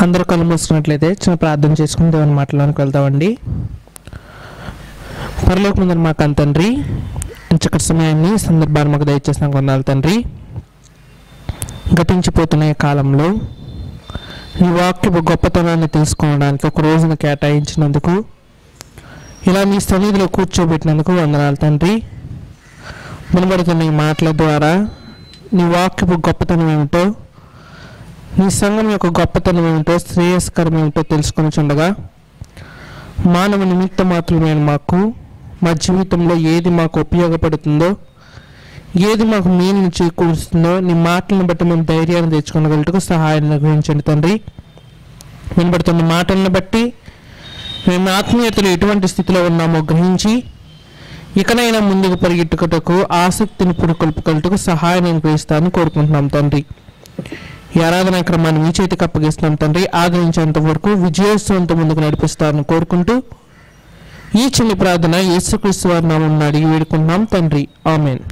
అందరూ కళ్ళు మూసుకున్నట్లయితే చిన్న ప్రార్థన చేసుకుని దేవుని మాటలోనికి వెళ్తామండి పరలోక ముందర మాకు అంత తండ్రి చక్కటి సమయాన్ని సందర్భాన్ని మాకు దయచేసిన కొన్నాళ్ళు తండ్రి గతించిపోతున్న ఈ కాలంలో నీ వాక్యపు గొప్పతనాన్ని తెలుసుకోవడానికి ఒక రోజును కేటాయించినందుకు ఇలా మీ సన్నిధిలో కూర్చోబెట్టినందుకు వందనాలు తండ్రి వినబడుతున్న ఈ మాటల ద్వారా నీ వాక్యపు గొప్పతనం ఏమిటో నీ సంఘం యొక్క గొప్పతనం ఏమిటో శ్రేయస్కరం ఏమిటో తెలుసుకొని చుండగా మానవ నిమిత్త మాత్రమే మాకు మా జీవితంలో ఏది మాకు ఉపయోగపడుతుందో ఏది మాకు మేలుని చేకూరుస్తుందో నీ మాటలను బట్టి మేము ధైర్యాన్ని తెచ్చుకోగలటకు సహాయం అనుగ్రహించండి తండ్రి వినబడుతున్న మాటలను బట్టి మేము ఆత్మీయతలో ఎటువంటి స్థితిలో ఉన్నామో గ్రహించి ఇకనైనా ముందుకు పరిగెట్టుకుటకు ఆసక్తిని పురుకొల్పుకొలటకు సహాయం అనుగ్రహిస్తానని కోరుకుంటున్నాం తండ్రి ఈ ఆరాధన క్రమాన్ని మీ చేతికి అప్పగిస్తున్నాం తండ్రి ఆదరించేంత వరకు విజయోత్సవంతో ముందుకు నడిపిస్తారని కోరుకుంటూ ఈ చిన్ని ప్రార్థన యేసుక్రీస్తు వారి నామం అడిగి వేడుకుంటున్నాం తండ్రి ఆమెన్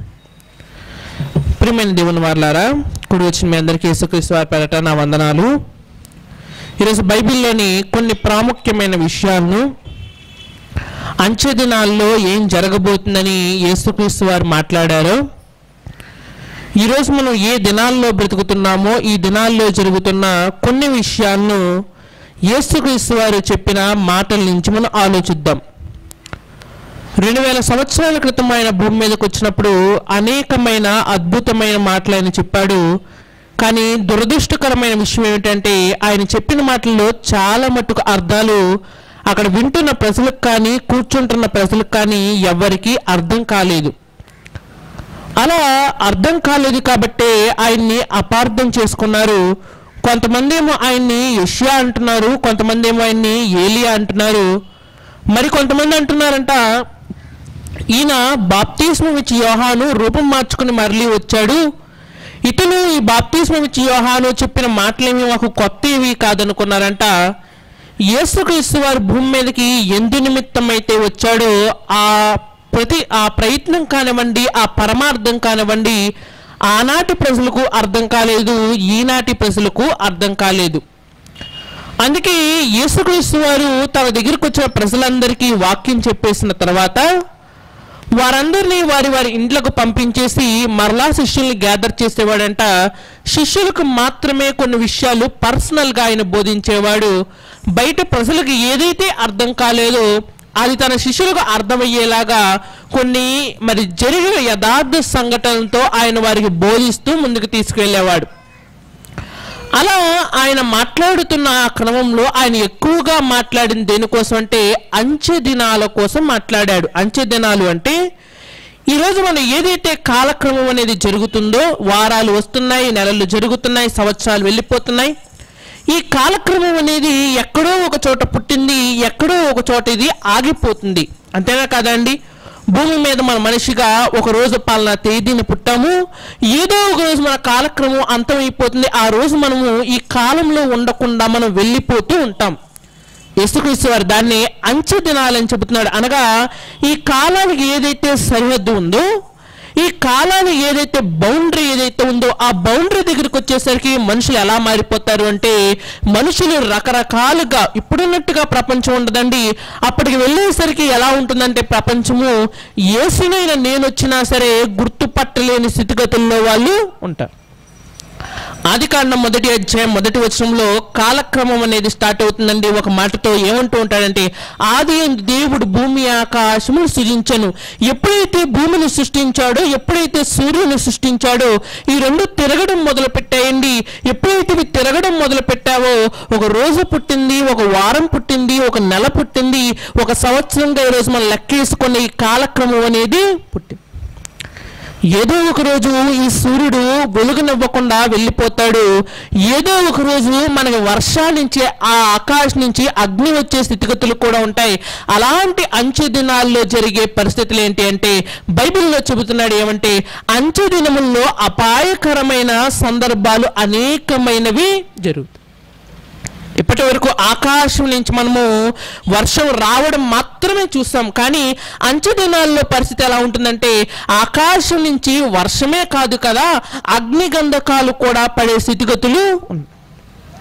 ప్రియమైన దేవుని వారులారా కుడి వచ్చిన మీ అందరికీ యేసుక్రీస్తు వారి పేరట నా వందనాలు ఈరోజు బైబిల్లోని కొన్ని ప్రాముఖ్యమైన విషయాలను అంచె దినాల్లో ఏం జరగబోతుందని యేసుక్రీస్తు వారు మాట్లాడారో ఈరోజు మనం ఏ దినాల్లో బ్రతుకుతున్నామో ఈ దినాల్లో జరుగుతున్న కొన్ని విషయాలను యేసుక్రీస్తు వారు చెప్పిన మాటల నుంచి మనం ఆలోచిద్దాం రెండు వేల సంవత్సరాల క్రితం ఆయన భూమి మీదకి వచ్చినప్పుడు అనేకమైన అద్భుతమైన మాటలు ఆయన చెప్పాడు కానీ దురదృష్టకరమైన విషయం ఏమిటంటే ఆయన చెప్పిన మాటల్లో చాలా మట్టుకు అర్థాలు అక్కడ వింటున్న ప్రజలకు కానీ కూర్చుంటున్న ప్రజలకు కానీ ఎవ్వరికీ అర్థం కాలేదు అలా అర్థం కాలేదు కాబట్టే ఆయన్ని అపార్థం చేసుకున్నారు కొంతమంది ఏమో ఆయన్ని యష్యా అంటున్నారు కొంతమంది ఏమో ఆయన్ని ఏలియా అంటున్నారు మరి కొంతమంది అంటున్నారంట ఈయన బాప్తిస్మం ఇచ్చి యోహాను రూపం మార్చుకుని మరలి వచ్చాడు ఇతను ఈ బాప్తిస్మం ఇచ్చి యోహాను చెప్పిన మాటలేమి మాకు కొత్తవి కాదనుకున్నారంట యేసుక్రీస్తు వారు భూమి మీదకి ఎందు నిమిత్తం అయితే వచ్చాడో ఆ ప్రతి ఆ ప్రయత్నం కానివ్వండి ఆ పరమార్థం కానివ్వండి ఆనాటి ప్రజలకు అర్థం కాలేదు ఈనాటి ప్రజలకు అర్థం కాలేదు అందుకే యేసుక్రీస్తు వారు తన దగ్గరికి వచ్చిన ప్రజలందరికీ వాక్యం చెప్పేసిన తర్వాత వారందరినీ వారి వారి ఇండ్లకు పంపించేసి మరలా శిష్యుల్ని గ్యాదర్ చేసేవాడంట శిష్యులకు మాత్రమే కొన్ని విషయాలు పర్సనల్గా ఆయన బోధించేవాడు బయట ప్రజలకు ఏదైతే అర్థం కాలేదో అది తన శిష్యులకు అర్థమయ్యేలాగా కొన్ని మరి జరిగిన యథార్థ సంఘటనలతో ఆయన వారికి బోధిస్తూ ముందుకు తీసుకువెళ్ళేవాడు అలా ఆయన మాట్లాడుతున్న ఆ క్రమంలో ఆయన ఎక్కువగా మాట్లాడిన దేనికోసం అంటే అంచె దినాల కోసం మాట్లాడాడు అంచె దినాలు అంటే ఈరోజు మనం ఏదైతే కాలక్రమం అనేది జరుగుతుందో వారాలు వస్తున్నాయి నెలలు జరుగుతున్నాయి సంవత్సరాలు వెళ్ళిపోతున్నాయి ఈ కాలక్రమం అనేది ఎక్కడో ఒక చోట పుట్టింది ఎక్కడో ఒక చోట ఇది ఆగిపోతుంది అంతేనా కాదండి భూమి మీద మన మనిషిగా ఒక రోజు పాలన తేదీని పుట్టాము ఏదో ఒక రోజు మన కాలక్రమం అంతమైపోతుంది ఆ రోజు మనము ఈ కాలంలో ఉండకుండా మనం వెళ్ళిపోతూ ఉంటాం యేసుక్రీస్తు వారు దాన్ని అంచె దినాలని చెబుతున్నాడు అనగా ఈ కాలానికి ఏదైతే సరిహద్దు ఉందో ఈ కాలానికి ఏదైతే బౌండరీ ఏదైతే ఉందో ఆ బౌండరీ దగ్గరికి వచ్చేసరికి మనుషులు ఎలా మారిపోతారు అంటే మనుషులు రకరకాలుగా ఇప్పుడున్నట్టుగా ప్రపంచం ఉండదండి అప్పటికి వెళ్ళేసరికి ఎలా ఉంటుందంటే ప్రపంచము ఏసునైనా నేను వచ్చినా సరే గుర్తుపట్టలేని స్థితిగతుల్లో వాళ్ళు ఉంటారు ఆది కాండం మొదటి అధ్యాయం మొదటి వచనంలో కాలక్రమం అనేది స్టార్ట్ అవుతుందండి ఒక మాటతో ఏమంటూ ఉంటాడంటే ఆది యందు దేవుడు భూమి ఆకాశమును సృజించను ఎప్పుడైతే భూమిని సృష్టించాడో ఎప్పుడైతే సూర్యుని సృష్టించాడో ఈ రెండు తిరగడం మొదలు పెట్టాయండి ఎప్పుడైతే ఇవి తిరగడం మొదలు పెట్టావో ఒక రోజు పుట్టింది ఒక వారం పుట్టింది ఒక నెల పుట్టింది ఒక సంవత్సరంగా ఈరోజు మనం లెక్కేసుకున్న ఈ కాలక్రమం అనేది పుట్టింది ఏదో ఒక రోజు ఈ సూర్యుడు వెలుగునివ్వకుండా వెళ్ళిపోతాడు ఏదో ఒక రోజు మనకి వర్షాల నుంచి ఆ ఆకాశం నుంచి అగ్ని వచ్చే స్థితిగతులు కూడా ఉంటాయి అలాంటి అంచె దినాల్లో జరిగే పరిస్థితులు ఏంటి అంటే బైబిల్లో చెబుతున్నాడు ఏమంటే అంచె దినముల్లో అపాయకరమైన సందర్భాలు అనేకమైనవి జరుగుతాయి ఇప్పటి వరకు ఆకాశం నుంచి మనము వర్షం రావడం మాత్రమే చూస్తాం కానీ అంచె దినాల్లో పరిస్థితి ఎలా ఉంటుందంటే ఆకాశం నుంచి వర్షమే కాదు కదా అగ్నిగంధకాలు కూడా పడే స్థితిగతులు ఉన్నాయి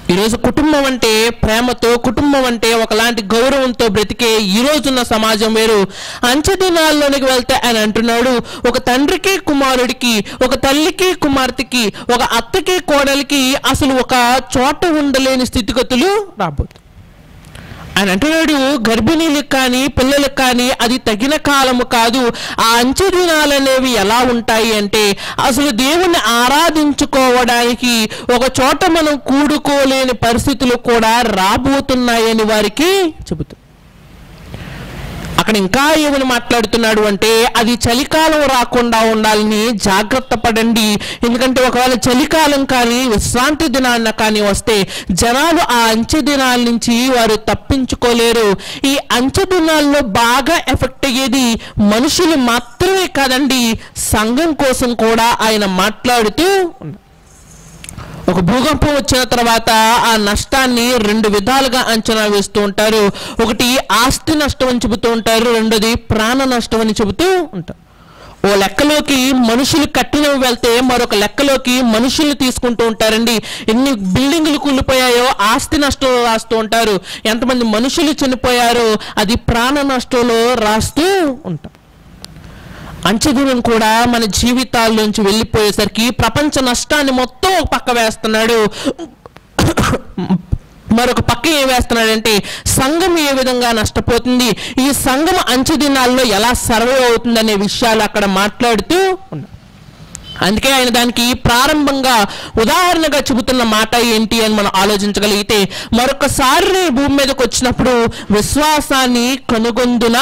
ఈరోజు కుటుంబం అంటే ప్రేమతో కుటుంబం అంటే ఒకలాంటి గౌరవంతో బ్రతికే ఈ రోజున్న సమాజం వేరు అంచె దినాల్లోనికి వెళ్తే ఆయన అంటున్నాడు ఒక తండ్రికి కుమారుడికి ఒక తల్లికి కుమార్తెకి ఒక అత్తకి కోడలికి అసలు ఒక చోట ఉండలేని స్థితిగతులు రాబోతుంది ఆయన అంటున్నాడు గర్భిణీలకు కానీ పిల్లలకు కానీ అది తగిన కాలము కాదు ఆ అంచె దినాలు అనేవి ఎలా ఉంటాయి అంటే అసలు దేవుణ్ణి ఆరాధించుకోవడానికి ఒక చోట మనం కూడుకోలేని పరిస్థితులు కూడా రాబోతున్నాయని వారికి చెబుతుంది అక్కడ ఇంకా ఏమని మాట్లాడుతున్నాడు అంటే అది చలికాలం రాకుండా ఉండాలని జాగ్రత్త పడండి ఎందుకంటే ఒకవేళ చలికాలం కానీ విశ్రాంతి దినాన్న కానీ వస్తే జనాలు ఆ అంచె దినాల నుంచి వారు తప్పించుకోలేరు ఈ అంచె దినాల్లో బాగా ఎఫెక్ట్ అయ్యేది మనుషులు మాత్రమే కాదండి సంఘం కోసం కూడా ఆయన మాట్లాడుతూ ఉన్నారు ఒక భూకంపం వచ్చిన తర్వాత ఆ నష్టాన్ని రెండు విధాలుగా అంచనా వేస్తూ ఉంటారు ఒకటి ఆస్తి నష్టం అని చెబుతూ ఉంటారు రెండోది ప్రాణ నష్టం అని చెబుతూ ఉంటారు ఓ లెక్కలోకి మనుషులు కట్టినవి వెళ్తే మరొక లెక్కలోకి మనుషుల్ని తీసుకుంటూ ఉంటారండి ఎన్ని బిల్డింగులు కూలిపోయాయో ఆస్తి నష్టం రాస్తూ ఉంటారు ఎంతమంది మనుషులు చనిపోయారో అది ప్రాణ నష్టంలో రాస్తూ ఉంటారు అంచెదూరం కూడా మన జీవితాల్లోంచి వెళ్ళిపోయేసరికి ప్రపంచ నష్టాన్ని మొత్తం ఒక పక్క వేస్తున్నాడు మరొక పక్క ఏం వేస్తున్నాడంటే సంఘం ఏ విధంగా నష్టపోతుంది ఈ సంఘం అంచె దినాల్లో ఎలా సర్వే అవుతుందనే విషయాలు అక్కడ మాట్లాడుతూ ఉన్నాడు అందుకే ఆయన దానికి ప్రారంభంగా ఉదాహరణగా చెబుతున్న మాట ఏంటి అని మనం ఆలోచించగలిగితే మరొకసారి భూమి మీదకి వచ్చినప్పుడు విశ్వాసాన్ని కనుగొందున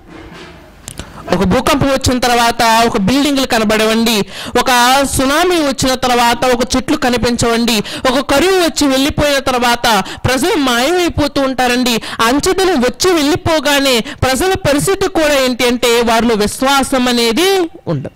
ఒక భూకంపం వచ్చిన తర్వాత ఒక బిల్డింగ్లు కనబడవండి ఒక సునామీ వచ్చిన తర్వాత ఒక చెట్లు కనిపించవండి ఒక కరువు వచ్చి వెళ్ళిపోయిన తర్వాత ప్రజలు మాయమైపోతూ ఉంటారండి అంచెదనం వచ్చి వెళ్ళిపోగానే ప్రజల పరిస్థితి కూడా ఏంటి అంటే వారిలో విశ్వాసం అనేది ఉండదు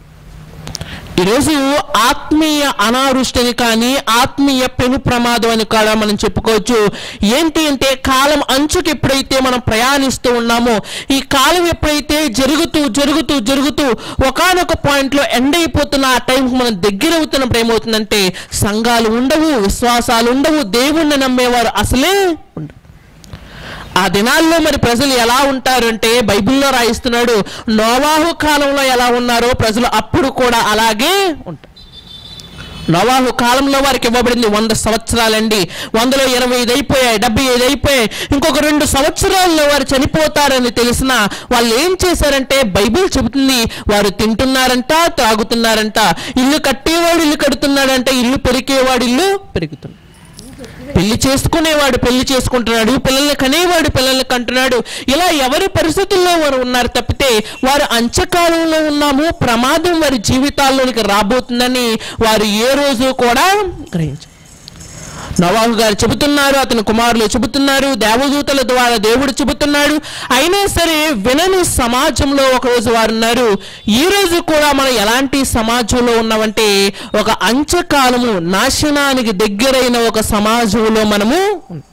ఈరోజు ఆత్మీయ అనావృష్టిని కానీ ఆత్మీయ పెను ప్రమాదం అని కూడా మనం చెప్పుకోవచ్చు ఏంటి అంటే కాలం అంచుకి ఎప్పుడైతే మనం ప్రయాణిస్తూ ఉన్నామో ఈ కాలం ఎప్పుడైతే జరుగుతూ జరుగుతూ జరుగుతూ ఒకనొక పాయింట్లో ఎండ్ అయిపోతున్న ఆ టైంకి మనం దగ్గర అవుతున్నప్పుడు ఏమవుతుందంటే సంఘాలు ఉండవు విశ్వాసాలు ఉండవు దేవుణ్ణి నమ్మేవారు అసలే ఉండవు ఆ దినాల్లో మరి ప్రజలు ఎలా ఉంటారు అంటే బైబిల్లో రాయిస్తున్నాడు నోవాహు కాలంలో ఎలా ఉన్నారో ప్రజలు అప్పుడు కూడా అలాగే ఉంటారు నోవాహు కాలంలో వారికి ఇవ్వబడింది వంద సంవత్సరాలండి వందలో ఇరవై ఐదు అయిపోయాయి డెబ్బై ఐదు అయిపోయాయి ఇంకొక రెండు సంవత్సరాల్లో వారు చనిపోతారని తెలిసిన వాళ్ళు ఏం చేశారంటే బైబిల్ చెబుతుంది వారు తింటున్నారంట త్రాగుతున్నారంట ఇల్లు కట్టేవాడు ఇల్లు కడుతున్నాడంట ఇల్లు పెరికేవాడు ఇల్లు పెరుగుతున్నాడు పెళ్లి చేసుకునేవాడు పెళ్లి చేసుకుంటున్నాడు పిల్లల్ని కనేవాడు పిల్లల్ని కంటున్నాడు ఇలా ఎవరి పరిస్థితుల్లో వారు ఉన్నారు తప్పితే వారు అంచకాలంలో ఉన్నాము ప్రమాదం వారి జీవితాల్లోనికి రాబోతుందని వారు ఏ రోజు కూడా గ్రహించారు నవాహు గారు చెబుతున్నారు అతని కుమారులు చెబుతున్నారు దేవదూతల ద్వారా దేవుడు చెబుతున్నాడు అయినా సరే వినని సమాజంలో ఒకరోజు వారు ఉన్నారు ఈ రోజు కూడా మనం ఎలాంటి సమాజంలో ఉన్నామంటే ఒక అంచకాలము నాశనానికి దగ్గరైన ఒక సమాజంలో మనము ఉన్నాం.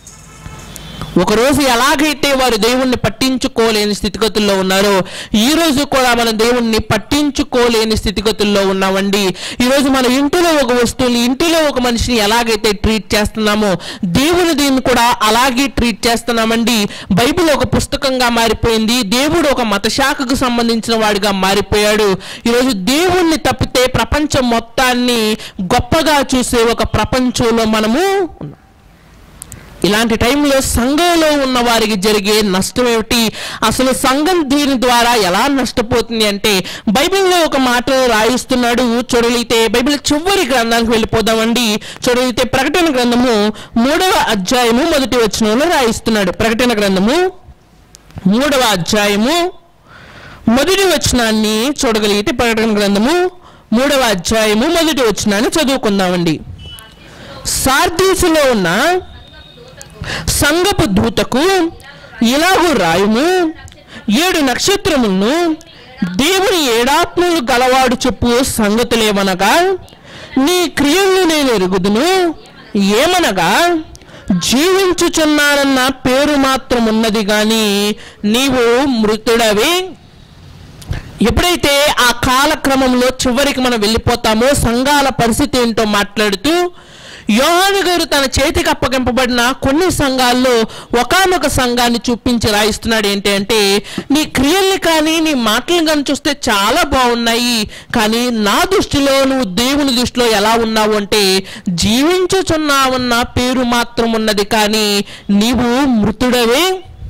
ఒకరోజు ఎలాగైతే వారు దేవుణ్ణి పట్టించుకోలేని స్థితిగతుల్లో ఉన్నారో ఈ రోజు కూడా మనం దేవుణ్ణి పట్టించుకోలేని స్థితిగతుల్లో ఉన్నామండి ఈరోజు మన ఇంటిలో ఒక వస్తువుని ఇంటిలో ఒక మనిషిని ఎలాగైతే ట్రీట్ చేస్తున్నామో దేవుని దీన్ని కూడా అలాగే ట్రీట్ చేస్తున్నామండి బైబిల్ ఒక పుస్తకంగా మారిపోయింది దేవుడు ఒక మత శాఖకు సంబంధించిన వాడిగా మారిపోయాడు ఈరోజు దేవుణ్ణి తప్పితే ప్రపంచం మొత్తాన్ని గొప్పగా చూసే ఒక ప్రపంచంలో మనము ఉన్నాం ఇలాంటి టైంలో సంఘంలో ఉన్న వారికి జరిగే నష్టం ఏమిటి అసలు సంఘం దీని ద్వారా ఎలా నష్టపోతుంది అంటే బైబిల్లో ఒక మాట రాయిస్తున్నాడు చూడలితే బైబిల్ చివరి గ్రంథానికి వెళ్ళిపోదామండి చూడలితే ప్రకటన గ్రంథము మూడవ అధ్యాయము మొదటి వచనంలో రాయిస్తున్నాడు ప్రకటన గ్రంథము మూడవ అధ్యాయము మొదటి వచనాన్ని చూడగలిగితే ప్రకటన గ్రంథము మూడవ అధ్యాయము మొదటి వచనాన్ని చదువుకుందామండి సార్దీసులో ఉన్న సంగపు దూతకు ఇలాగు రాయుము ఏడు నక్షత్రములను దేవుని ఏడాత్మలు గలవాడు చెప్పు సంగతులేమనగా నీ క్రియలను నేను ఎరుగుదును ఏమనగా జీవించుచున్నానన్న పేరు మాత్రం ఉన్నది గాని నీవు మృతుడవి ఎప్పుడైతే ఆ కాలక్రమంలో చివరికి మనం వెళ్ళిపోతామో సంఘాల పరిస్థితి ఏంటో మాట్లాడుతూ యోహాను గారు తన చేతికి అప్పగింపబడిన కొన్ని సంఘాల్లో ఒకానొక సంఘాన్ని చూపించి రాయిస్తున్నాడు ఏంటి అంటే నీ క్రియల్ని కానీ నీ మాటలను కానీ చూస్తే చాలా బాగున్నాయి కానీ నా దృష్టిలో నువ్వు దేవుని దృష్టిలో ఎలా ఉన్నావు అంటే జీవించుచున్నావన్న పేరు మాత్రం ఉన్నది కానీ నీవు మృతుడవే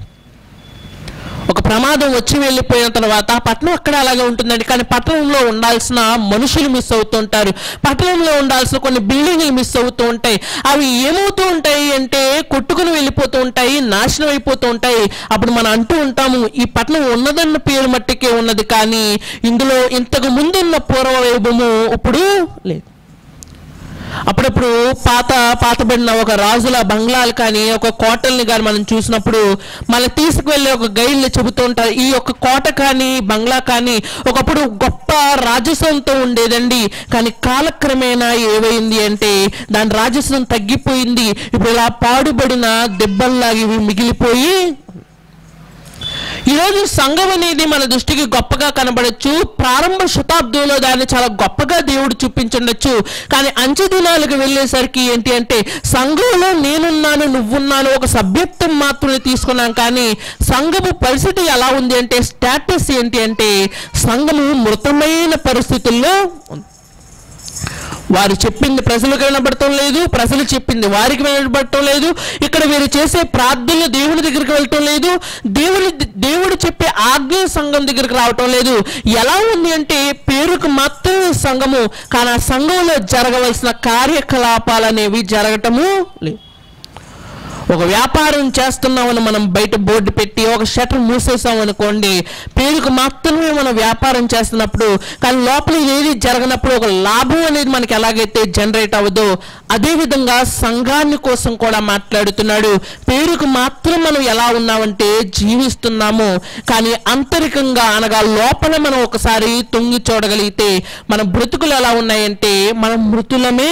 ఒక ప్రమాదం వచ్చి వెళ్ళిపోయిన తర్వాత ఆ పట్టణం అక్కడ అలాగే ఉంటుందండి కానీ పట్టణంలో ఉండాల్సిన మనుషులు మిస్ అవుతుంటారు పట్టణంలో ఉండాల్సిన కొన్ని బిల్డింగ్లు మిస్ అవుతూ ఉంటాయి అవి ఏమవుతూ ఉంటాయి అంటే కొట్టుకుని వెళ్ళిపోతూ ఉంటాయి నాశనం అయిపోతూ ఉంటాయి అప్పుడు మనం అంటూ ఉంటాము ఈ పట్టణం ఉన్నదన్న పేరు మట్టికే ఉన్నది కానీ ఇందులో ఇంతకు ముందున్న పూర్వ వైభవము ఇప్పుడు లేదు అప్పుడప్పుడు పాత పాతబడిన ఒక రాజుల బంగ్లాలు కానీ ఒక కోటల్ని కానీ మనం చూసినప్పుడు మన తీసుకువెళ్ళే ఒక గైడ్లు చెబుతూ ఉంటారు ఈ యొక్క కోట కానీ బంగ్లా కానీ ఒకప్పుడు గొప్ప రాజస్వంతో ఉండేదండి కానీ కాలక్రమేణా ఏమైంది అంటే దాని రాజస్వం తగ్గిపోయింది ఇప్పుడు ఇలా పాడుబడిన దెబ్బల్లాగా ఇవి మిగిలిపోయి ఈరోజు సంఘం అనేది మన దృష్టికి గొప్పగా కనబడచ్చు ప్రారంభ శతాబ్దంలో దాన్ని చాలా గొప్పగా దేవుడు చూపించుండొచ్చు కానీ అంచె దినాలకు వెళ్ళేసరికి ఏంటి అంటే సంఘంలో నేనున్నాను నువ్వున్నాను ఒక సభ్యత్వం మాత్రమే తీసుకున్నాం కానీ సంఘము పరిస్థితి ఎలా ఉంది అంటే స్టేటస్ ఏంటి అంటే సంఘము మృతమైన పరిస్థితుల్లో ఉంది వారు చెప్పింది ప్రజలకు వినబడటం లేదు ప్రజలు చెప్పింది వారికి వినబడటం లేదు ఇక్కడ వీరు చేసే ప్రార్థనలు దేవుని దగ్గరికి వెళ్ళటం లేదు దేవుని దేవుడు చెప్పే ఆజ్ఞ సంఘం దగ్గరికి రావటం లేదు ఎలా ఉంది అంటే పేరుకు మాత్రమే సంఘము కానీ ఆ సంఘంలో జరగవలసిన కార్యకలాపాలు అనేవి జరగటము లేదు ఒక వ్యాపారం చేస్తున్నామని మనం బయట బోర్డు పెట్టి ఒక షటర్ మూసేసాం అనుకోండి పేరుకు మాత్రమే మనం వ్యాపారం చేస్తున్నప్పుడు కానీ లోపల ఏది జరగనప్పుడు ఒక లాభం అనేది మనకి ఎలాగైతే జనరేట్ అవ్వదో అదేవిధంగా సంఘాన్ని కోసం కూడా మాట్లాడుతున్నాడు పేరుకు మాత్రం మనం ఎలా ఉన్నామంటే జీవిస్తున్నాము కానీ అంతరికంగా అనగా లోపల మనం ఒకసారి తొంగి చూడగలిగితే మన బ్రతుకులు ఎలా ఉన్నాయంటే మనం మృతులమే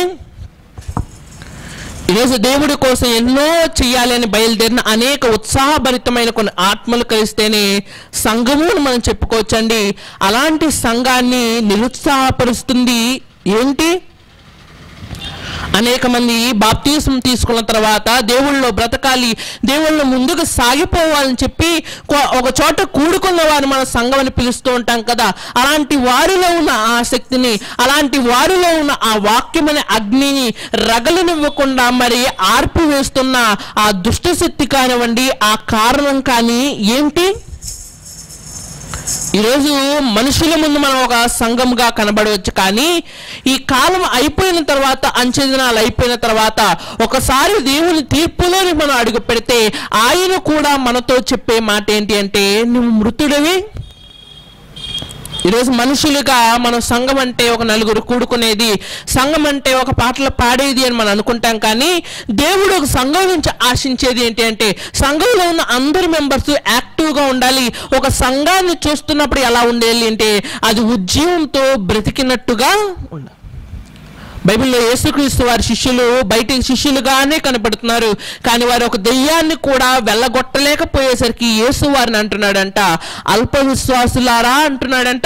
ఈరోజు దేవుడి కోసం ఎన్నో చేయాలి అని బయలుదేరిన అనేక ఉత్సాహభరితమైన కొన్ని ఆత్మలు కలిస్తేనే సంఘము అని మనం చెప్పుకోవచ్చండి అలాంటి సంఘాన్ని నిరుత్సాహపరుస్తుంది ఏంటి అనేక మంది బాప్తీసం తీసుకున్న తర్వాత దేవుళ్ళలో బ్రతకాలి దేవుళ్ళలో ముందుకు సాగిపోవాలని చెప్పి కొ- ఒక చోట కూడుకున్న వారిని మన సంఘం అని పిలుస్తూ ఉంటాం కదా అలాంటి వారిలో ఉన్న ఆసక్తిని అలాంటి వారిలో ఉన్న ఆ వాక్యం అనే అగ్నిని రగలనివ్వకుండా మరి ఆర్పివేస్తున్న ఆ దుష్టశక్తి కానివ్వండి ఆ కారణం కానీ ఏంటి ఈరోజు మనుషుల ముందు మనం ఒక సంఘంగా కనబడవచ్చు కానీ ఈ కాలం అయిపోయిన తర్వాత అంచెదినాలు అయిపోయిన తర్వాత ఒకసారి దేవుని తీర్పులోని మనం అడుగు పెడితే ఆయన కూడా మనతో చెప్పే మాట ఏంటి అంటే నువ్వు మృతుడివి ఈరోజు మనుషులుగా మనం సంఘం అంటే ఒక నలుగురు కూడుకునేది సంఘం అంటే ఒక పాటలు పాడేది అని మనం అనుకుంటాం కానీ దేవుడు ఒక సంఘం నుంచి ఆశించేది ఏంటి అంటే సంఘంలో ఉన్న అందరి మెంబర్స్ యాక్టివ్గా ఉండాలి ఒక సంఘాన్ని చూస్తున్నప్పుడు ఎలా ఉండాలి అంటే అది ఉద్యమంతో బ్రతికినట్టుగా ఉండాలి బైబిల్లో యేసుక్రీస్తు వారి శిష్యులు బయట శిష్యులుగానే కనపడుతున్నారు కానీ వారు ఒక దెయ్యాన్ని కూడా వెళ్ళగొట్టలేకపోయేసరికి యేసు వారిని అంటున్నాడంట అల్ప విశ్వాసులారా అంటున్నాడంట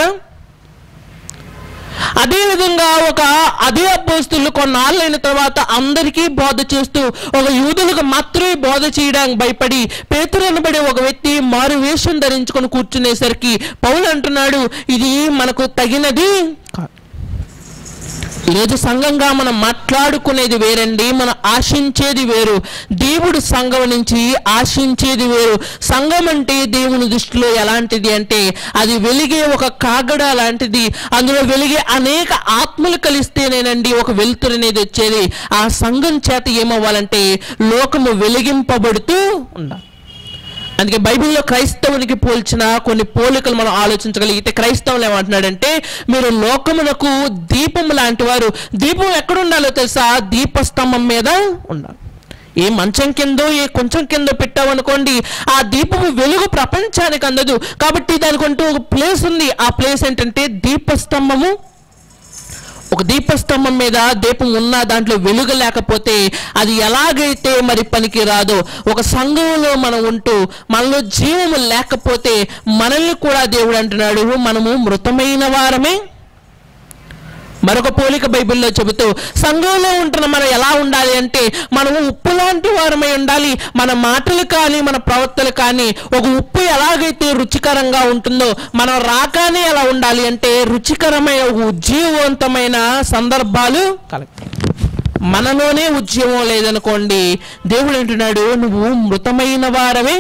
అదే విధంగా ఒక అదే అపోస్తులు కొన్నాళ్ళైన తర్వాత అందరికీ బోధ చేస్తూ ఒక యూదులకు మాత్రమే బోధ చేయడానికి భయపడి పేతురు అనబడే ఒక వ్యక్తి మారు వేషం ధరించుకొని కూర్చునేసరికి పౌలు అంటున్నాడు ఇది మనకు తగినది కాదు ఈరోజు సంఘంగా మనం మాట్లాడుకునేది వేరండి మనం ఆశించేది వేరు దేవుడు సంఘం నుంచి ఆశించేది వేరు సంఘం అంటే దేవుని దృష్టిలో ఎలాంటిది అంటే అది వెలిగే ఒక కాగడ లాంటిది అందులో వెలిగే అనేక ఆత్మలు కలిస్తేనేనండి ఒక వెలుతురు అనేది వచ్చేది ఆ సంఘం చేత ఏమవ్వాలంటే లోకము వెలిగింపబడుతూ ఉండాలి అందుకే బైబిల్లో క్రైస్తవునికి పోల్చిన కొన్ని పోలికలు మనం ఆలోచించగలిగితే క్రైస్తవులు ఏమంటున్నాడంటే మీరు లోకమునకు దీపం లాంటి వారు దీపం ఎక్కడ ఉండాలో తెలుసా దీపస్తంభం మీద ఉండాలి ఏ మంచం కిందో ఏ కొంచెం కిందో పెట్టామనుకోండి ఆ దీపము వెలుగు ప్రపంచానికి అందదు కాబట్టి దానికంటూ ఒక ప్లేస్ ఉంది ఆ ప్లేస్ ఏంటంటే దీపస్తంభము ఒక దీపస్తంభం మీద దీపం ఉన్న దాంట్లో వెలుగు లేకపోతే అది ఎలాగైతే మరి పనికి రాదో ఒక సంఘంలో మనం ఉంటూ మనలో జీవము లేకపోతే మనల్ని కూడా దేవుడు అంటున్నాడు మనము మృతమైన వారమే మరొక పోలిక బైబిల్లో చెబుతూ సంఘంలో ఉంటున్న మనం ఎలా ఉండాలి అంటే మనము ఉప్పు లాంటి వారమై ఉండాలి మన మాటలు కానీ మన ప్రవర్తనలు కానీ ఒక ఉప్పు ఎలాగైతే రుచికరంగా ఉంటుందో మనం రాగానే ఎలా ఉండాలి అంటే రుచికరమైన ఒక ఉజ్జీవవంతమైన సందర్భాలు కలగాలి మనలోనే ఉద్యమం లేదనుకోండి దేవుడు అంటున్నాడు నువ్వు మృతమైన వారమే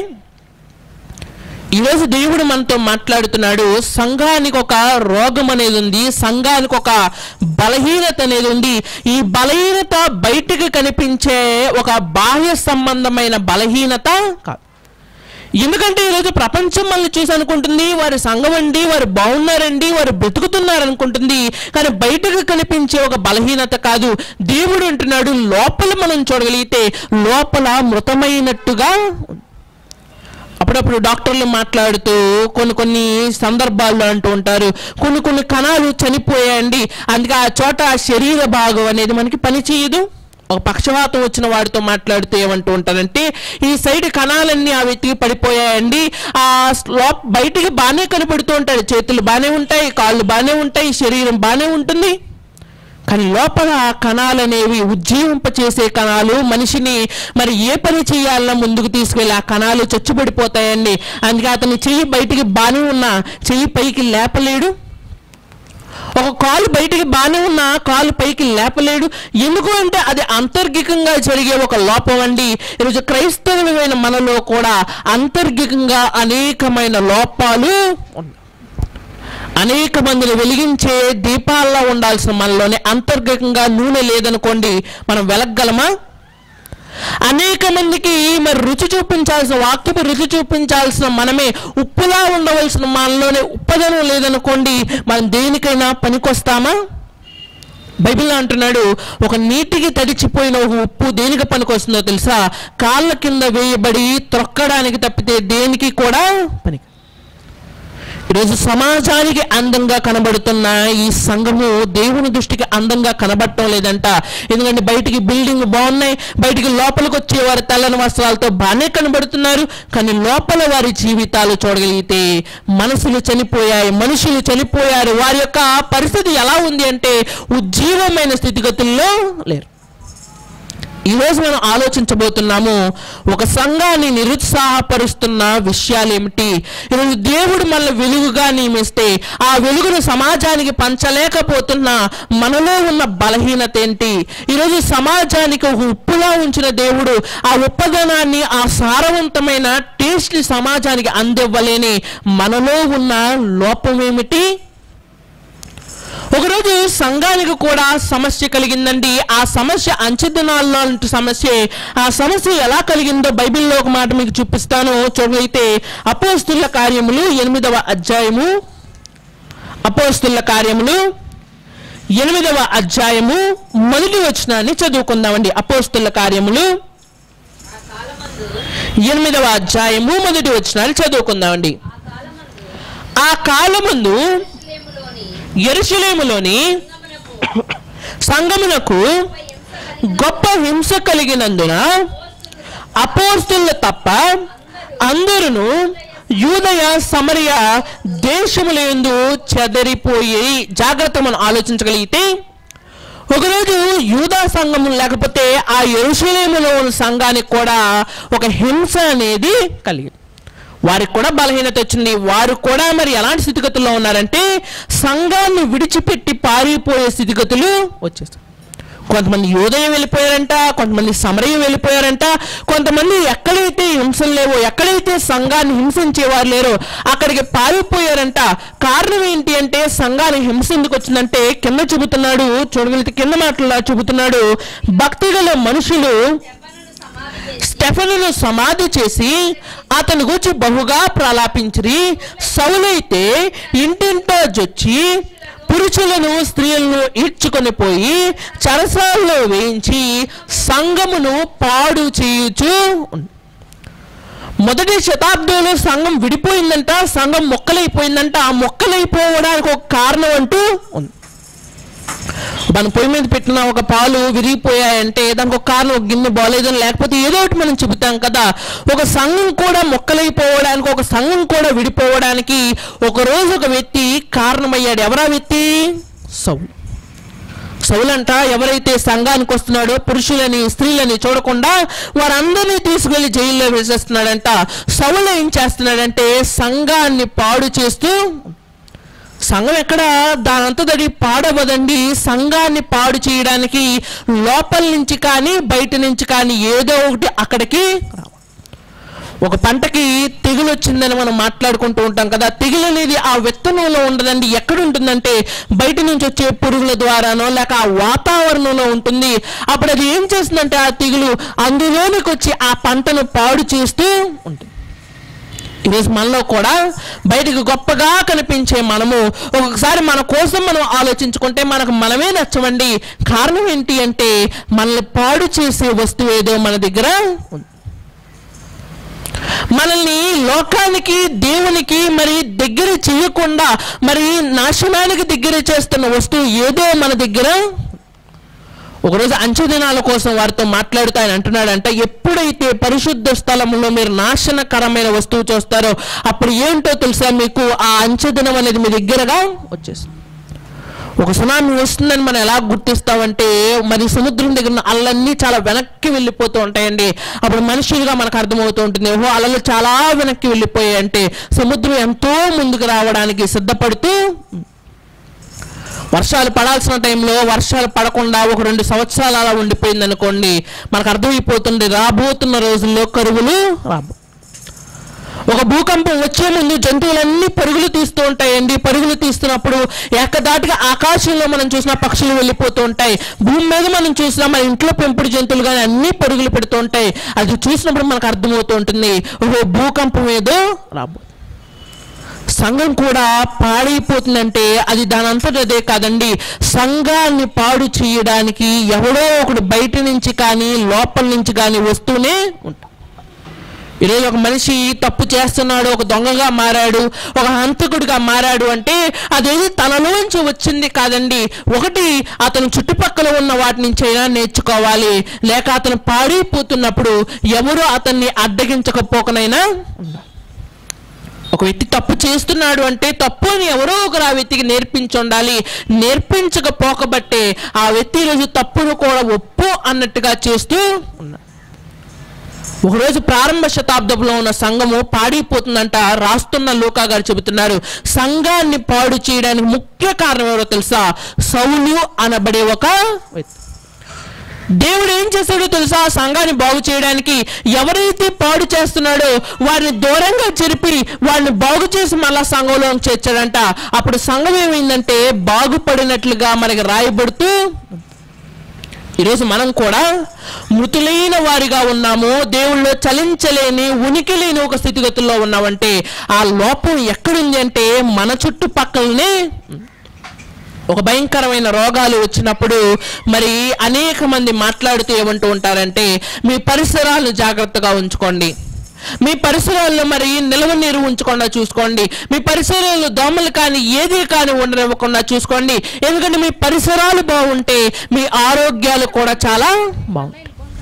ఈరోజు దేవుడు మనతో మాట్లాడుతున్నాడు సంఘానికి ఒక రోగం అనేది ఉంది సంఘానికి ఒక బలహీనత అనేది ఉంది ఈ బలహీనత బయటకు కనిపించే ఒక బాహ్య సంబంధమైన బలహీనత కాదు ఎందుకంటే ఈరోజు ప్రపంచం మనల్ని చూసి అనుకుంటుంది వారి సంఘం అండి వారు బాగున్నారండి వారు బ్రతుకుతున్నారు అనుకుంటుంది కానీ బయటకు కనిపించే ఒక బలహీనత కాదు దేవుడు అంటున్నాడు లోపల మనం చూడగలిగితే లోపల మృతమైనట్టుగా ఉంది. అప్పుడప్పుడు డాక్టర్లు మాట్లాడుతూ కొన్ని కొన్ని సందర్భాల్లో అంటూ ఉంటారు కొన్ని కొన్ని కణాలు చనిపోయాయండి అందుకే ఆ చోట ఆ శరీర భాగం అనేది మనకి పనిచేయదు ఒక పక్షవాతం వచ్చిన వాడితో మాట్లాడుతూ ఏమంటూ ఉంటారంటే ఈ సైడ్ కణాలన్నీ ఆ వ్యక్తికి పడిపోయాయండి ఆ లోప బయటికి బాగానే కనపడుతూ ఉంటాడు చేతులు బాగానే ఉంటాయి కాళ్ళు బాగానే ఉంటాయి శరీరం బాగానే ఉంటుంది కానీ లోపల ఆ కణాలు అనేవి ఉజ్జీవింపచేసే కణాలు మనిషిని మరి ఏ పని చేయాలన్నా ముందుకు తీసుకెళ్ళి ఆ కణాలు చచ్చుబడిపోతాయండి అందుకే అతని చెయ్యి బయటికి బాగానే ఉన్నా చెయ్యి పైకి లేపలేడు ఒక కాలు బయటికి బాగానే ఉన్నా కాలు పైకి లేపలేడు ఎందుకు అంటే అది అంతర్గికంగా జరిగే ఒక లోపం అండి ఈరోజు క్రైస్తవులమైన మనలో కూడా అంతర్గికంగా అనేకమైన లోపాలు ఉన్నాయి అనేక మందిని వెలిగించే దీపాల్లో ఉండాల్సిన మనలోనే అంతర్గతంగా నూనె లేదనుకోండి మనం వెలగలమా అనేక మందికి మరి రుచి చూపించాల్సిన వాక్యపు రుచి చూపించాల్సిన మనమే ఉప్పులా ఉండవలసిన మనలోనే ఉప్పదనం లేదనుకోండి మనం దేనికైనా పనికొస్తామా బైబిల్ అంటున్నాడు ఒక నీటికి తడిచిపోయిన ఒక ఉప్పు దేనికి పనికొస్తుందో తెలుసా కాళ్ళ కింద వేయబడి త్రొక్కడానికి తప్పితే దేనికి కూడా పనికి ఈరోజు సమాజానికి అందంగా కనబడుతున్న ఈ సంఘము దేవుని దృష్టికి అందంగా కనబడటం లేదంట ఎందుకంటే బయటికి బిల్డింగ్ బాగున్నాయి బయటికి లోపలికి వచ్చే వారి తెల్లని వస్త్రాలతో బాగానే కనబడుతున్నారు కానీ లోపల వారి జీవితాలు చూడగలిగితే మనసులు చనిపోయాయి మనుషులు చనిపోయారు వారి యొక్క పరిస్థితి ఎలా ఉంది అంటే ఉజ్జీవమైన స్థితిగతుల్లో లేరు ఈరోజు మనం ఆలోచించబోతున్నాము ఒక సంఘాన్ని నిరుత్సాహపరుస్తున్న విషయాలు ఏమిటి ఈరోజు దేవుడు మనల్ని వెలుగుగా నియమిస్తే ఆ వెలుగును సమాజానికి పంచలేకపోతున్న మనలో ఉన్న బలహీనత ఏంటి ఈరోజు సమాజానికి ఒక ఉప్పులా ఉంచిన దేవుడు ఆ ఉప్పదనాన్ని ఆ సారవంతమైన టేస్ట్ని సమాజానికి అందివ్వలేని మనలో ఉన్న లోపం ఏమిటి ఒకరోజు సంఘానికి కూడా సమస్య కలిగిందండి ఆ సమస్య అంచెదినాల్లో అంటూ సమస్య ఆ సమస్య ఎలా కలిగిందో బైబిల్లో ఒక మాట మీకు చూపిస్తాను చూడగలిగితే అపోస్తుల కార్యములు ఎనిమిదవ అధ్యాయము అపోస్తుల కార్యములు ఎనిమిదవ అధ్యాయము మొదటి వచనాన్ని చదువుకుందామండి అపోస్తుల కార్యములు ఎనిమిదవ అధ్యాయము మొదటి వచనాన్ని చదువుకుందామండి ఆ కాలమందు ఎరుసలేములోని సంగమునకు గొప్ప హింస కలిగినందున అపోస్తులు తప్ప అందరును యూదయ సమరయ దేశములందు చెదరిపోయి జాగ్రత్త మనం ఆలోచించగలిగితే ఒకరోజు యూదా సంఘం లేకపోతే ఆ ఎరుసలేములో ఉన్న సంఘానికి కూడా ఒక హింస అనేది కలిగింది వారికి కూడా బలహీనత వచ్చింది వారు కూడా మరి ఎలాంటి స్థితిగతుల్లో ఉన్నారంటే సంఘాన్ని విడిచిపెట్టి పారిపోయే స్థితిగతులు వచ్చేస్తాయి కొంతమంది యోదయం వెళ్ళిపోయారంట కొంతమంది సమరయం వెళ్ళిపోయారంట కొంతమంది ఎక్కడైతే హింసలు లేవో ఎక్కడైతే సంఘాన్ని హింసించేవారు లేరో అక్కడికి పారిపోయారంట కారణం ఏంటి అంటే సంఘానికి హింస ఎందుకు వచ్చిందంటే కింద చెబుతున్నాడు చూడగలిగితే కింద మాటల్లో చెబుతున్నాడు భక్తి గల మనుషులు స్టెఫనును సమాధి చేసి అతని గురించి బహుగా ప్రలాపించిరి సౌలైతే ఇంటింటో జొచ్చి పురుషులను స్త్రీలను ఈడ్చుకొని పోయి చరసాల్లో వేయించి సంఘమును పాడు చేయుచు ఉంది. మొదటి శతాబ్దంలో సంఘం విడిపోయిందంట సంఘం మొక్కలైపోయిందంట ఆ మొక్కలైపోవడానికి ఒక కారణం అంటూ ఉంది మనం పొయ్యి మీద పెట్టిన ఒక పాలు విరిగిపోయాయంటే దానికి ఒక కారణం ఒక గిన్నె బాగాలేదని లేకపోతే ఏదో ఒకటి మనం చెబుతాం కదా ఒక సంఘం కూడా మొక్కలైపోవడానికి ఒక సంఘం కూడా విడిపోవడానికి ఒక రోజు ఒక వ్యక్తి కారణమయ్యాడు ఎవరా వ్యక్తి సౌలు సౌలంట ఎవరైతే సంఘానికి వస్తున్నాడో పురుషులని స్త్రీలని చూడకుండా వారందరినీ తీసుకెళ్లి జైల్లో వేసేస్తున్నాడంట సౌలు ఏం చేస్తున్నాడంటే సంఘాన్ని పాడు చేస్తూ సంఘం ఎక్కడ దానంతదడి పాడవదండి సంఘాన్ని పాడు చేయడానికి లోపల నుంచి కానీ బయట నుంచి కానీ ఏదో ఒకటి అక్కడికి రావాలి. ఒక పంటకి తెగులు వచ్చిందని మనం మాట్లాడుకుంటూ ఉంటాం కదా తెగులు అనేది ఆ విత్తనంలో ఉండదండి ఎక్కడ ఉంటుందంటే బయట నుంచి వచ్చే పురుగుల ద్వారానో లేక ఆ వాతావరణంలో ఉంటుంది అప్పుడు అది ఏం చేస్తుందంటే ఆ తెగులు అందులోనికి వచ్చి ఆ పంటను పాడు చేస్తూ ఉంటుంది ఈరోజు మనలో కూడా బయటకు గొప్పగా కనిపించే మనము ఒక్కొక్కసారి మన కోసం మనం ఆలోచించుకుంటే మనకు మనమే నచ్చమండి కారణం ఏంటి అంటే మనల్ని పాడు చేసే వస్తువు ఏదో మన దగ్గర ఉంది మనల్ని లోకానికి దేవునికి మరి దగ్గర చేయకుండా మరి నాశనానికి దగ్గర చేస్తున్న వస్తువు ఏదో మన దగ్గర ఒకరోజు అంచె దినాల కోసం వారితో మాట్లాడుతూ ఆయన అంటున్నాడంట ఎప్పుడైతే పరిశుద్ధ స్థలంలో మీరు నాశనకరమైన వస్తువు చూస్తారో అప్పుడు ఏంటో తెలుసా మీకు ఆ అంచె దినం అనేది మీ దగ్గరగా వచ్చేస్తుంది ఒక సునామీ వస్తుందని మనం ఎలా గుర్తిస్తామంటే మరి సముద్రం దగ్గర ఉన్న అలన్నీ చాలా వెనక్కి వెళ్ళిపోతూ ఉంటాయండి అప్పుడు మనుషులుగా మనకు అర్థమవుతూ ఉంటుంది ఓహో అలలు చాలా వెనక్కి వెళ్ళిపోయాయి అంటే సముద్రం ఎంతో ముందుకు రావడానికి సిద్ధపడుతూ వర్షాలు పడాల్సిన టైంలో వర్షాలు పడకుండా ఒక రెండు సంవత్సరాలు అలా ఉండిపోయింది అనుకోండి మనకు అర్థమైపోతుంది రాబోతున్న రోజుల్లో కరువులు రాబో ఒక భూకంపం వచ్చే ముందు జంతువులన్నీ పరుగులు తీస్తూ ఉంటాయండి పరుగులు తీస్తున్నప్పుడు ఏకదాటిగా ఆకాశంలో మనం చూసిన పక్షులు వెళ్ళిపోతూ ఉంటాయి భూమి మీద మనం చూసినా మన ఇంట్లో పెంపుడు జంతువులు కానీ అన్ని పరుగులు పెడుతూ ఉంటాయి అది చూసినప్పుడు మనకు అర్థమవుతూ ఉంటుంది ఓహో భూకంపం ఏదో రాబో సంఘం కూడా పాడైపోతుందంటే అది దాని అంతట అదే కాదండి సంఘాన్ని పాడు చేయడానికి ఎవడో ఒకడు బయట నుంచి కానీ లోపల నుంచి కానీ వస్తూనే ఉంటాడు ఈరోజు ఒక మనిషి తప్పు చేస్తున్నాడు ఒక దొంగగా మారాడు ఒక హంతకుడిగా మారాడు అంటే అదేది తనలోంచి వచ్చింది కాదండి ఒకటి అతను చుట్టుపక్కల ఉన్న వాటి నుంచి అయినా నేర్చుకోవాలి లేక అతను పాడైపోతున్నప్పుడు ఎవరు అతన్ని అడ్డగించకపోకనైనా ఉండాలి ఒక వ్యక్తి తప్పు చేస్తున్నాడు అంటే తప్పు అని ఎవరో ఒకరు ఆ వ్యక్తికి నేర్పించి ఉండాలి నేర్పించకపోకబట్టే ఆ వ్యక్తి ఈరోజు తప్పును కూడా ఒప్పు అన్నట్టుగా చేస్తూ ఉన్నాడు ఒకరోజు ప్రారంభ శతాబ్దంలో ఉన్న సంఘము పాడిపోతుందంట రాస్తున్న లూకా గారు చెబుతున్నారు సంఘాన్ని పాడు చేయడానికి ముఖ్య కారణం ఎవరో తెలుసా సౌలు అనబడే ఒక వ్యక్తి దేవుడు ఏం చేశాడో తెలుసా ఆ సంఘాన్ని బాగు చేయడానికి ఎవరైతే పాడు చేస్తున్నాడో వారిని దూరంగా చెరిపి వారిని బాగు చేసి మళ్ళా సంఘంలో చేర్చాడంట అప్పుడు సంఘం ఏమైందంటే బాగుపడినట్లుగా మనకి రాయబడుతూ ఈరోజు మనం కూడా మృతులైన వారిగా ఉన్నాము దేవుళ్ళో చలించలేని ఉనికి లేని ఒక స్థితిగతుల్లో ఉన్నామంటే ఆ లోపం ఎక్కడుంది అంటే మన చుట్టుపక్కలనే ఒక భయంకరమైన రోగాలు వచ్చినప్పుడు మరి అనేక మంది మాట్లాడుతూ ఏమంటూ ఉంటారంటే మీ పరిసరాలను జాగ్రత్తగా ఉంచుకోండి మీ పరిసరాల్లో మరి నిల్వ నీరు ఉంచకుండా చూసుకోండి మీ పరిసరాల్లో దోమలు కానీ ఏది కానీ ఉండనివ్వకుండా చూసుకోండి ఎందుకంటే మీ పరిసరాలు బాగుంటే మీ ఆరోగ్యాలు కూడా చాలా బాగుంటాయి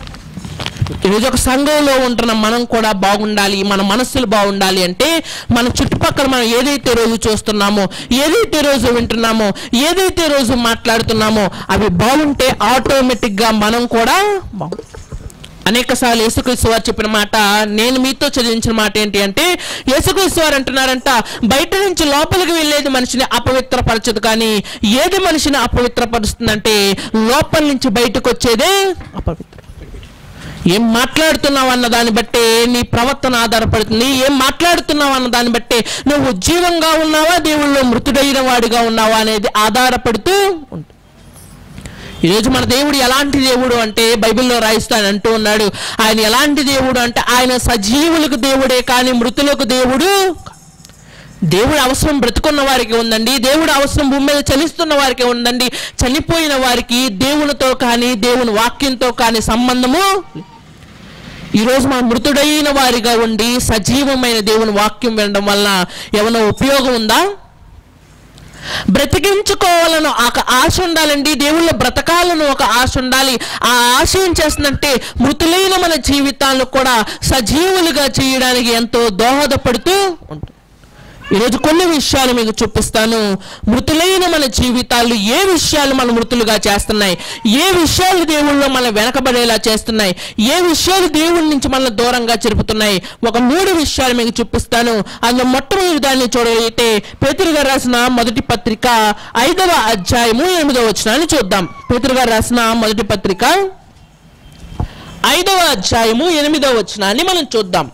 ఈరోజు ఒక సంఘంలో ఉంటున్న మనం కూడా బాగుండాలి మన మనస్సులు బాగుండాలి అంటే మన చుట్టుపక్కల మనం ఏదైతే రోజు చూస్తున్నామో ఏదైతే రోజు వింటున్నామో ఏదైతే రోజు మాట్లాడుతున్నామో అవి బాగుంటే ఆటోమేటిక్గా మనం కూడా బాగుంటాం అనేక సార్లు యేసుక్రీస్తు వారు చెప్పిన మాట నేను మీతో చదివించిన మాట ఏంటి అంటే యేసుక్రీస్తు వారు అంటున్నారంట బయట నుంచి లోపలికి వెళ్ళేది మనిషిని అపవిత్రపరచదు కానీ ఏది మనిషిని అపవిత్రపరుస్తుందంటే లోపల నుంచి బయటకు వచ్చేదే అపవిత్ర ఏం మాట్లాడుతున్నావు అన్న దాన్ని బట్టే నీ ప్రవర్తన ఆధారపడుతుంది ఏం మాట్లాడుతున్నావు అన్న దాన్ని బట్టే నువ్వు ఉజ్జీవంగా ఉన్నావా దేవుళ్ళు మృతుడైన వాడిగా ఉన్నావా అనేది ఆధారపడుతూ ఉంటుంది ఈరోజు మన దేవుడు ఎలాంటి దేవుడు అంటే బైబిల్లో రాయిస్తాను అంటూ ఉన్నాడు ఆయన ఎలాంటి దేవుడు అంటే ఆయన సజీవులకు దేవుడే కానీ మృతులకు దేవుడు దేవుడు అవసరం బ్రతుకున్న వారికి ఉందండి దేవుడు అవసరం భూమి మీద చలిస్తున్న వారికి ఉందండి చనిపోయిన వారికి దేవునితో కానీ దేవుని వాక్యంతో కానీ సంబంధము లేదు. ఈరోజు మన మృతుడైన వారిగా ఉండి సజీవమైన దేవుని వాక్యం వినడం వలన ఏమైనా ఉపయోగం ఉందా బ్రతికించుకోవాలని ఒక ఆశ ఉండాలండి దేవుళ్ళ బ్రతకాలను ఒక ఆశ ఉండాలి ఆ ఆశ ఏం చేస్తుందంటే మృతులైన మన జీవితాలను కూడా సజీవులుగా చేయడానికి ఎంతో దోహదపడుతూ ఉంటుంది ఈరోజు కొన్ని విషయాలు మీకు చూపిస్తాను మృతులైన మన జీవితాలు ఏ విషయాలు మన మృతులుగా చేస్తున్నాయి ఏ విషయాలు దేవుళ్ళు మన వెనకబడేలా చేస్తున్నాయి ఏ విషయాలు దేవుడి నుంచి మన దూరంగా చెరుపుతున్నాయి ఒక మూడు విషయాలు మీకు చూపిస్తాను అందులో మొట్టమొదటి దాన్ని చూడగలిగితే పేతురు గారు రాసిన మొదటి పత్రిక ఐదవ అధ్యాయము ఎనిమిదవ వచనాన్ని చూద్దాం పేతురు గారు రాసిన మొదటి పత్రిక ఐదవ అధ్యాయము ఎనిమిదవ వచనాన్ని మనం చూద్దాం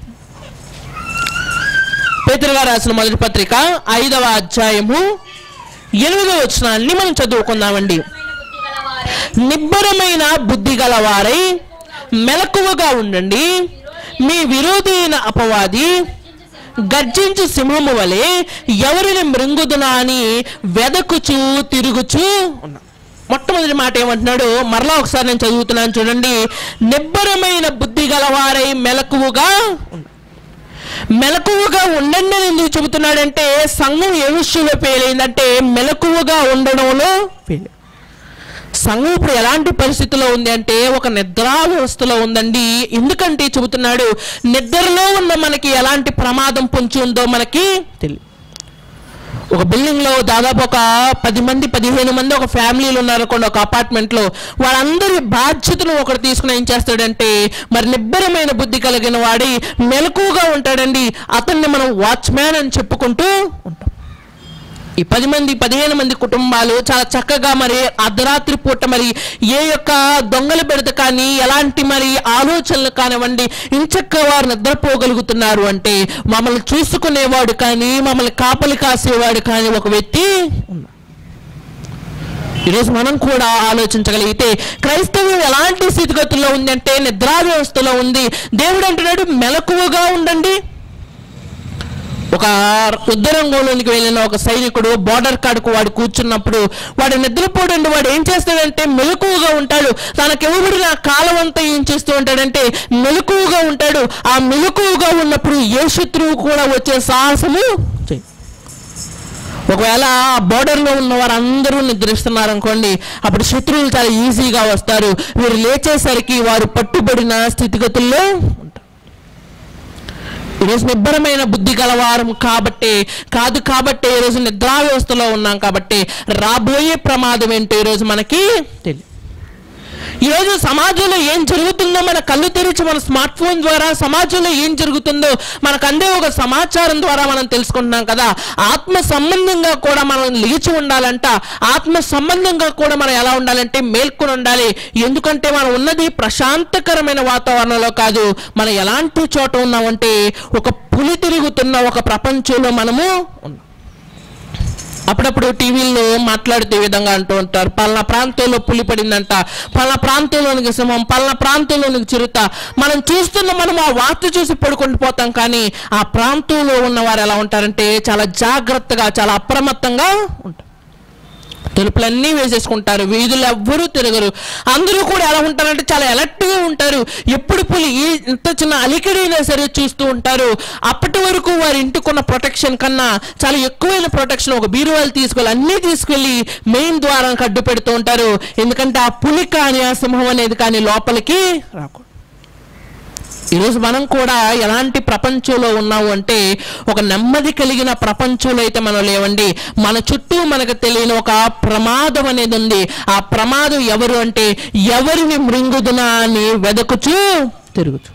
పేతురు గారు రాసిన మొదటి పత్రిక ఐదవ అధ్యాయము ఎనిమిదవ వచనాన్ని మనం చదువుకుందామండి నిబ్బరమైన బుద్ధి గలవారై మెలకువగా ఉండండి మీ విరోధి అయిన అపవాది గర్జించు సింహము వలె ఎవరిని మృంగుదునా అని వెదకుచూ తిరుగుచూ ఉన్నా మొట్టమొదటి మాట ఏమంటున్నాడు మరలా ఒకసారి నేను చదువుతున్నాను చూడండి నిబ్బరమైన బుద్ధి గలవారై మెలకువగా ఉండండి మెలకువగా ఉండండి అని ఎందుకు చెబుతున్నాడంటే సంఘం ఏ విషయంలో ఫెయిల్ అయిందంటే మెలకువగా ఉండడంలో ఫెయిల్ సంఘం ఇప్పుడు ఎలాంటి పరిస్థితిలో ఉంది అంటే ఒక నిద్రా వ్యవస్థలో ఉందండి ఎందుకంటే చెబుతున్నాడు నిద్రలో ఉన్న మనకి ఎలాంటి ప్రమాదం పొంచి ఉందో మనకి తెలియదు ఒక బిల్డింగ్ లో దాదాపు ఒక పది మంది పదిహేను మంది ఒక ఫ్యామిలీలు ఉన్నారనుకోండి ఒక అపార్ట్మెంట్ లో వాళ్ళందరి బాధ్యతను ఒకటి తీసుకుని ఏం చేస్తాడంటే మరి నిబ్బరమైన బుద్ధి కలిగిన వాడి మెలకువగా ఉంటాడండి అతన్ని మనం వాచ్మ్యాన్ అని చెప్పుకుంటూ ఉంటాం ఈ పది మంది పదిహేను మంది కుటుంబాలు చాలా చక్కగా మరి అర్ధరాత్రి పూట మరి ఏ యొక్క దొంగల బెడత కానీ ఎలాంటి మరి ఆలోచనలు కానివ్వండి ఇంచక్క వారు నిద్రపోగలుగుతున్నారు అంటే మమ్మల్ని చూసుకునేవాడు కానీ మమ్మల్ని కాపలి కాసేవాడు కానీ ఒక వ్యక్తి ఉన్నాడు ఈరోజు మనం కూడా ఆలోచించగలిగితే క్రైస్తవ్యం ఎలాంటి స్థితిగతుల్లో ఉంది అంటే నిద్రా వ్యవస్థలో ఉంది దేవుడు అంటున్నాడు మెలకువగా ఉండండి ఒక యుద్ధరంగంలోనికి వెళ్ళిన ఒక సైనికుడు బార్డర్ కాడుకు వాడు కూర్చున్నప్పుడు వాడు నిద్రపోడండి వాడు ఏం చేస్తాడంటే మెలకువగా ఉంటాడు తనకి ఇవ్వబడిన కాలం అంతా ఏం చేస్తూ ఉంటాడంటే మెలకువగా ఉంటాడు ఆ మెలకువగా ఉన్నప్పుడు ఏ శత్రువు కూడా వచ్చే సాహసము చేయడు. ఒకవేళ ఆ బోర్డర్లో ఉన్న వారందరూ నిద్రిస్తున్నారు అనుకోండి అప్పుడు శత్రువులు చాలా ఈజీగా వస్తారు వీరు లేచేసరికి వారు పట్టుబడిన స్థితిగతుల్లో ఉంటారు ఈరోజు నిబ్బరమైన బుద్ధి గలవారం కాబట్టి కాదు కాబట్టి ఈరోజు నిద్రా వ్యవస్థలో ఉన్నాం కాబట్టి రాబోయే ప్రమాదం ఏంటో ఈరోజు మనకి తెలియదు ఈరోజు సమాజంలో ఏం జరుగుతుందో మన కళ్ళు తెరిచి మన స్మార్ట్ ఫోన్ ద్వారా సమాజంలో ఏం జరుగుతుందో మనకు అందే ఒక సమాచారం ద్వారా మనం తెలుసుకుంటున్నాం కదా ఆత్మ సంబంధంగా కూడా మనం లేచి ఉండాలంట ఆత్మ సంబంధంగా కూడా మనం ఎలా ఉండాలంటే మేల్కొని ఉండాలి ఎందుకంటే మనం ఉన్నది ప్రశాంతకరమైన వాతావరణంలో కాదు మనం ఎలాంటి చోట ఉన్నామంటే ఒక పులి తిరుగుతున్న ఒక ప్రపంచంలో మనము ఉన్నాం అప్పుడప్పుడు టీవీల్లో మాట్లాడుతూ ఈ విధంగా అంటూ ఉంటారు పలానా ప్రాంతంలో పులి పడిందంట పలానా ప్రాంతంలోనికి సింహం పలానా ప్రాంతంలోనికి చిరుత మనం చూస్తున్న మనం ఆ వార్త చూసి పడుకొని పోతాం కానీ ఆ ప్రాంతంలో ఉన్న వారు ఎలా ఉంటారంటే చాలా జాగ్రత్తగా చాలా అప్రమత్తంగా ఉంటారు తలుపులన్నీ వేసేసుకుంటారు వీధులు ఎవ్వరూ తిరగరు అందరూ కూడా ఎలా ఉంటారంటే చాలా అలర్ట్గా ఉంటారు ఎప్పుడు పులి ఈ ఇంత చిన్న అలికిడైనా సరే చూస్తూ ఉంటారు అప్పటి వరకు వారి ఇంటికున్న ప్రొటెక్షన్ కన్నా చాలా ఎక్కువైన ప్రొటెక్షన్ ఒక బీరువాలు తీసుకెళ్ళి అన్నీ తీసుకెళ్ళి మెయిన్ ద్వారానికి అడ్డు పెడుతూ ఉంటారు ఎందుకంటే ఆ పులి కానీ ఆ సింహం అనేది కానీ లోపలికి రాకూడదు ఈరోజు మనం కూడా ఎలాంటి ప్రపంచంలో ఉన్నాము అంటే ఒక నెమ్మది కలిగిన ప్రపంచంలో అయితే మనం లేవండి మన చుట్టూ మనకు తెలియని ఒక ప్రమాదం అనేది ఉంది ఆ ప్రమాదం ఎవరు అంటే ఎవరిని మృంగుదునా అని వెదకుచూ తిరుగుచు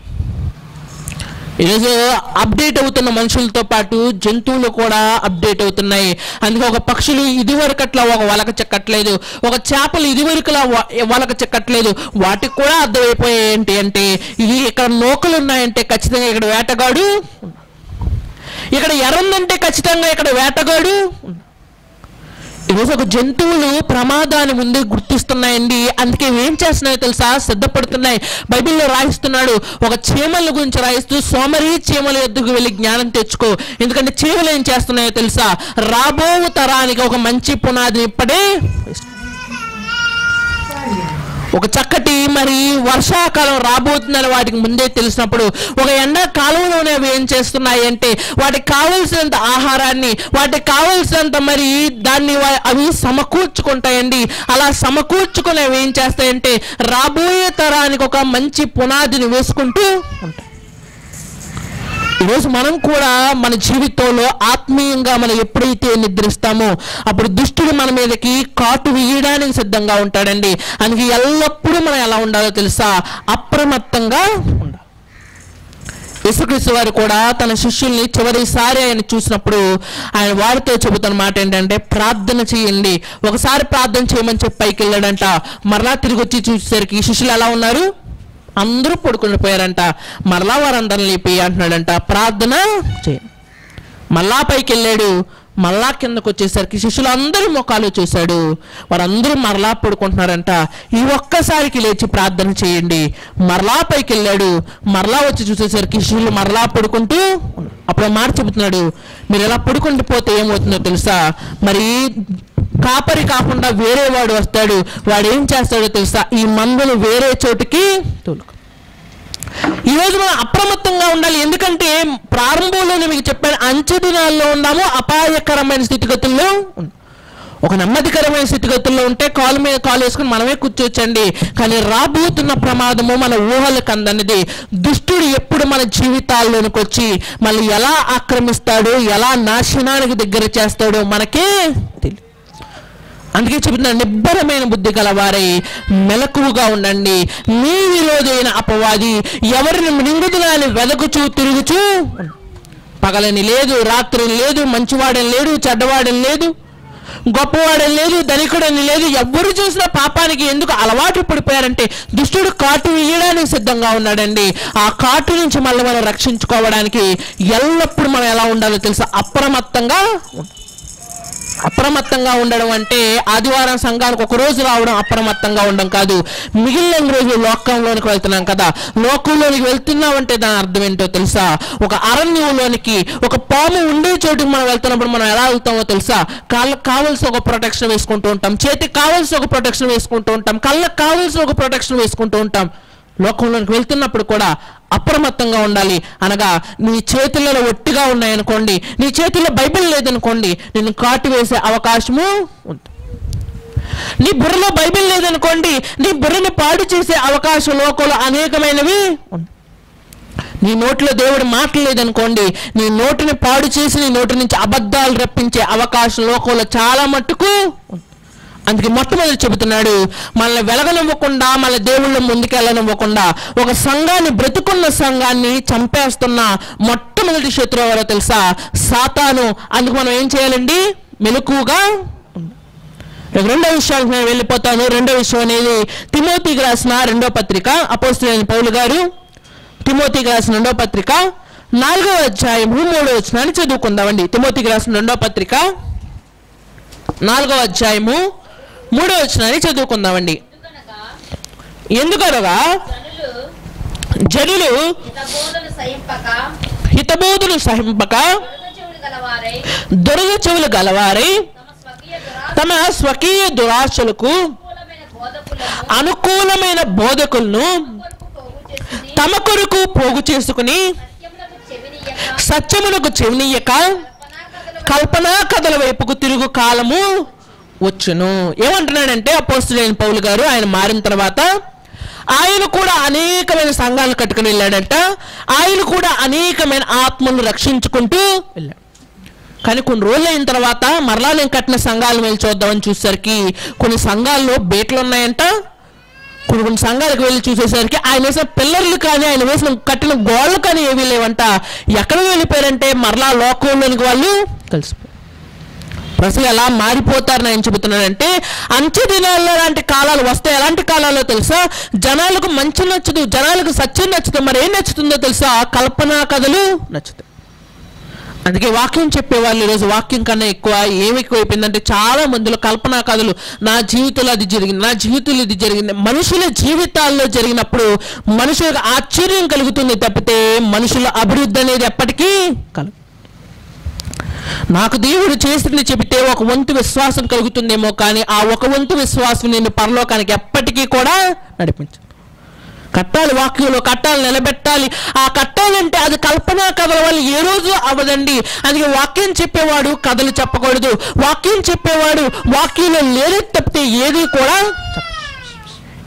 ఈరోజు అప్డేట్ అవుతున్న మనుషులతో పాటు జంతువులు కూడా అప్డేట్ అవుతున్నాయి అందుకే ఒక పక్షులు ఇదివరకట్లా ఒక వలక చెక్కట్లేదు ఒక చేపలు ఇదివరకులా వ- వలక చెక్కట్లేదు వాటికి కూడా అర్థమైపోయాయి ఏంటి అంటే ఇది ఇక్కడ నూకలు ఉన్నాయంటే ఖచ్చితంగా ఇక్కడ వేటగాడు ఉన్నాడు. ఇక్కడ ఎర్రందంటే ఖచ్చితంగా ఇక్కడ వేటగాడు ఉన్నాడు. ఈరోజు ఒక జంతువులు ప్రమాదాన్ని ముందే గుర్తిస్తున్నాయండి అందుకే ఇవి ఏం చేస్తున్నాయో తెలుసా సిద్ధపడుతున్నాయి బైబిల్లో రాయిస్తున్నాడు ఒక చీమల గురించి రాయిస్తూ సోమరి చీమల ఎద్దుకు వెళ్ళి జ్ఞానం తెచ్చుకో ఎందుకంటే చీమలు ఏం చేస్తున్నాయో తెలుసా రాబో తరానికి ఒక మంచి పునాదిని ఇప్పుడే వేసుకో. ఒక చక్కటి మరి వర్షాకాలం రాబోతుందని వాటికి ముందే తెలిసినప్పుడు ఒక ఎండాకాలంలోనే అవి ఏం చేస్తున్నాయి అంటే వాటికి కావలసినంత ఆహారాన్ని వాటికి కావలసినంత మరి దాన్ని వా- అవి సమకూర్చుకుంటాయండి అలా సమకూర్చుకుని అవి ఏం చేస్తాయంటే రాబోయే తరానికి ఒక మంచి పునాదిని వేసుకుంటూ ఉంటాయి ఈరోజు మనం కూడా మన జీవితంలో ఆత్మీయంగా మనం ఎప్పుడైతే నిద్రిస్తామో అప్పుడు దుష్టుడు మన మీదకి కాటు వేయడానికి సిద్ధంగా ఉంటాడండి అందుకే ఎల్లప్పుడూ మనం ఎలా ఉండాలో తెలుసా అప్రమత్తంగా ఉండాలి యేసుక్రీస్తు వారు కూడా తన శిష్యుల్ని చివరిసారి ఆయన చూసినప్పుడు ఆయన వారితో చెబుతున్న మాట ఏంటంటే ప్రార్థన చేయండి ఒకసారి ప్రార్థన చేయమని చెప్పి పైకి వెళ్ళాడంట మరలా తిరిగి వచ్చి చూసేసరికి ఈ శిష్యులు ఎలా ఉన్నారు అందరూ పడుకుని పోయారంట మరలా వారందరిని లేపి అంటున్నాడంట ప్రార్థన చేయండి మళ్ళా పైకి వెళ్ళాడు మళ్ళా కిందకు వచ్చేసరికి శిష్యులు అందరూ ముఖాలు చూశాడు వారందరూ మరలా పడుకుంటున్నారంట ఈ ఒక్కసారికి లేచి ప్రార్థన చేయండి మరలా పైకి వెళ్ళాడు మరలా వచ్చి చూసేసరికి శిష్యులు మరలా పడుకుంటూ ఉన్నారు. అప్పుడు మాట చెబుతున్నాడు మీరు ఎలా పడుకుంటూ పోతే ఏమవుతుందో తెలుసా మరి కాపరి కాకుండా వేరే వాడు వస్తాడు వాడు ఏం చేస్తాడో తెలుసా ఈ మందును వేరే చోటుకి తోలుకు ఈ రోజు మనం అప్రమత్తంగా ఉండాలి ఎందుకంటే ప్రారంభంలోనే మీకు చెప్పాను అంచె దినాల్లో ఉన్నాము అపాయకరమైన స్థితిగతుల్లో ఉన్నాం. ఒక నెమ్మదికరమైన స్థితిగతుల్లో ఉంటే కాలు మీద కాలు వేసుకుని మనమే కూర్చోవచ్చండి కానీ రాబోతున్న ప్రమాదము మన ఊహలకు అందనిది దుష్టుడు ఎప్పుడు మన జీవితాల్లోనికి వచ్చి మళ్ళీ ఎలా ఆక్రమిస్తాడో ఎలా నాశనానికి దగ్గర చేస్తాడో మనకే తెలియదు అందుకే చెబుతున్నాను నిబ్బరమైన బుద్ధి గలవారై మెలకువగా ఉండండి మీ విరోధైన అపవాది ఎవరిని మృంగుదులని వెదకుచూ తిరుగుచూ పగలని లేదు రాత్రిని లేదు మంచివాడని లేడు చెడ్డవాడని లేదు గొప్పవాడని లేదు ధనికుడని లేదు ఎవ్వరు చూసినా పాపానికి ఎందుకు అలవాటు పడిపోయారంటే దుష్టుడు కాటు వేయడానికి సిద్ధంగా ఉన్నాడండి ఆ కాటు నుంచి మళ్ళీ మనం రక్షించుకోవడానికి ఎల్లప్పుడూ మనం ఎలా ఉండాలో తెలుసా అప్రమత్తంగా ఉండాలి. అప్రమత్తంగా ఉండడం అంటే ఆదివారం సంఘానికి ఒక రోజు రావడం అప్రమత్తంగా ఉండడం కాదు మిగిలిన రోజు లోకంలోనికి వెళ్తున్నాం కదా లోకంలోనికి వెళ్తున్నామంటే దాని అర్థం ఏంటో తెలుసా ఒక అరణ్యంలోనికి ఒక పాము ఉండే చోటుకి మనం వెళ్తున్నప్పుడు మనం ఎలా వెళ్తామో తెలుసా కాళ్ళకు కావాల్సిన ఒక ప్రొటెక్షన్ వేసుకుంటూ ఉంటాం చేతికి కావాల్సిన ఒక ప్రొటెక్షన్ వేసుకుంటూ ఉంటాం కళ్ళకు కావాల్సిన ఒక ప్రొటెక్షన్ వేసుకుంటూ ఉంటాం లోకంలోకి వెళ్తున్నప్పుడు కూడా అప్రమత్తంగా ఉండాలి అనగా నీ చేతులలో ఒట్టిగా ఉన్నాయనుకోండి నీ చేతుల్లో బైబిల్ లేదనుకోండి నిన్ను కాటు వేసే అవకాశము ఉంది నీ బుర్రలో బైబిల్ లేదనుకోండి నీ బుర్రని పాడు చేసే అవకాశం లోకంలో అనేకమైనవి ఉన్నాయి నీ నోట్లో దేవుడు మాటలు లేదనుకోండి నీ నోటిని పాడు చేసి నీ నోటి నుంచి అబద్ధాలు రప్పించే అవకాశం లోకంలో చాలా మట్టుకు ఉంది అందుకే మొట్టమొదటి చెబుతున్నాడు మనల్ని వెలగనివ్వకుండా మన దేవుళ్ళ ముందుకెళ్ళనివ్వకుండా ఒక సంఘాన్ని బ్రతుకున్న సంఘాన్ని చంపేస్తున్న మొట్టమొదటి శత్రువు ఎవరో తెలుసా సాతాను అందుకు మనం ఏం చేయాలండి మెలకుగా ఉండాలి. ఇక రెండో విషయానికి నేను వెళ్ళిపోతాను రెండో విషయం అనేది తిమోతికి రాసిన రెండో పత్రిక అపోస్తులైన పౌలు గారు తిమోతికి రాసిన రెండో పత్రిక నాలుగో అధ్యాయము మూడో వచనాన్ని చదువుకుందామండి తిమోతికి రాసిన రెండో పత్రిక నాలుగో అధ్యాయము మూడో వచనాన్ని చదువుకుందామండి ఎందుకనగా ఎందుకనగా జనులు జనులు హితబోధను సహింపక హితబోధులు సహింపక చెవులు గలవారై దొరద చెవులు గలవారై తమ స్వకీయ దురాశ తమ స్వకీయ దురాశలకు అనుకూలమైన బోధకులను అనుకూలమైన బోధకులను కొరకు పోగు చేసుకుని తమ కొరకు పోగు చేసుకుని సత్యములకు చెవినియక సత్యమునకు చెవినీయక కల్పనా కథలు కల్పనా కథల వైపుకు తిరుగు కాలము వచ్చును ఏమంటున్నాడంటే అపోస్తులైన పౌలు గారు ఆయన మారిన తర్వాత ఆయన కూడా అనేకమైన సంఘాలు కట్టుకుని వెళ్ళాడంట ఆయన కూడా అనేకమైన ఆత్మలను రక్షించుకుంటూ వెళ్ళాడు కానీ కొన్ని రోజులు అయిన తర్వాత మరలా నేను కట్టిన సంఘాలు వెళ్ళి చూద్దామని చూసేసరికి కొన్ని సంఘాల్లో బేట్లు ఉన్నాయంట కొన్ని కొన్ని సంఘాలకు వెళ్ళి చూసేసరికి ఆయన వేసిన పిల్లర్లు కానీ ఆయన వేసిన కట్టిన గోడలు కానీ ఏమీ లేవంట ఎక్కడ వెళ్ళిపోయారంటే మరలా లోకంలోనికి వాళ్ళు కలిసిపోయారు ప్రజలు ఎలా మారిపోతారని ఆయన చెబుతున్నాడంటే అంచె దినాల్లో లాంటి కాలాలు వస్తాయి ఎలాంటి కాలాల్లో తెలుసా జనాలకు మంచి నచ్చదు జనాలకు సత్యం నచ్చదు మరి ఏం నచ్చుతుందో తెలుసా కల్పనా కథలు నచ్చుతాయి అందుకే వాక్యం చెప్పేవాళ్ళు ఈరోజు వాక్యం కన్నా ఎక్కువ ఏమి ఎక్కువైపోయిందంటే చాలా మందిలో కల్పనా కథలు నా జీవితంలో అది జరిగింది నా జీవితంలో ఇది జరిగింది మనుషుల జీవితాల్లో జరిగినప్పుడు మనుషులకు ఆశ్చర్యం కలుగుతుంది తప్పితే మనుషుల అభివృద్ధి అనేది ఎప్పటికీ కలుగు నాకు దేవుడు చేసింది చెబితే ఒక వంతు విశ్వాసం కలుగుతుందేమో కానీ ఆ ఒక వంతు విశ్వాసం నేను పరలోకానికి ఎప్పటికీ కూడా నడిపించు కట్టాలి వాక్యంలో కట్టాలి నిలబెట్టాలి ఆ కట్టాలంటే అది కల్పనా కథల వల్ల ఏ రోజు అవ్వదండి అందుకే వాక్యం చెప్పేవాడు కథలు చెప్పకూడదు వాక్యం చెప్పేవాడు వాక్యంలో లేని తప్పితే ఏది కూడా చెప్ప-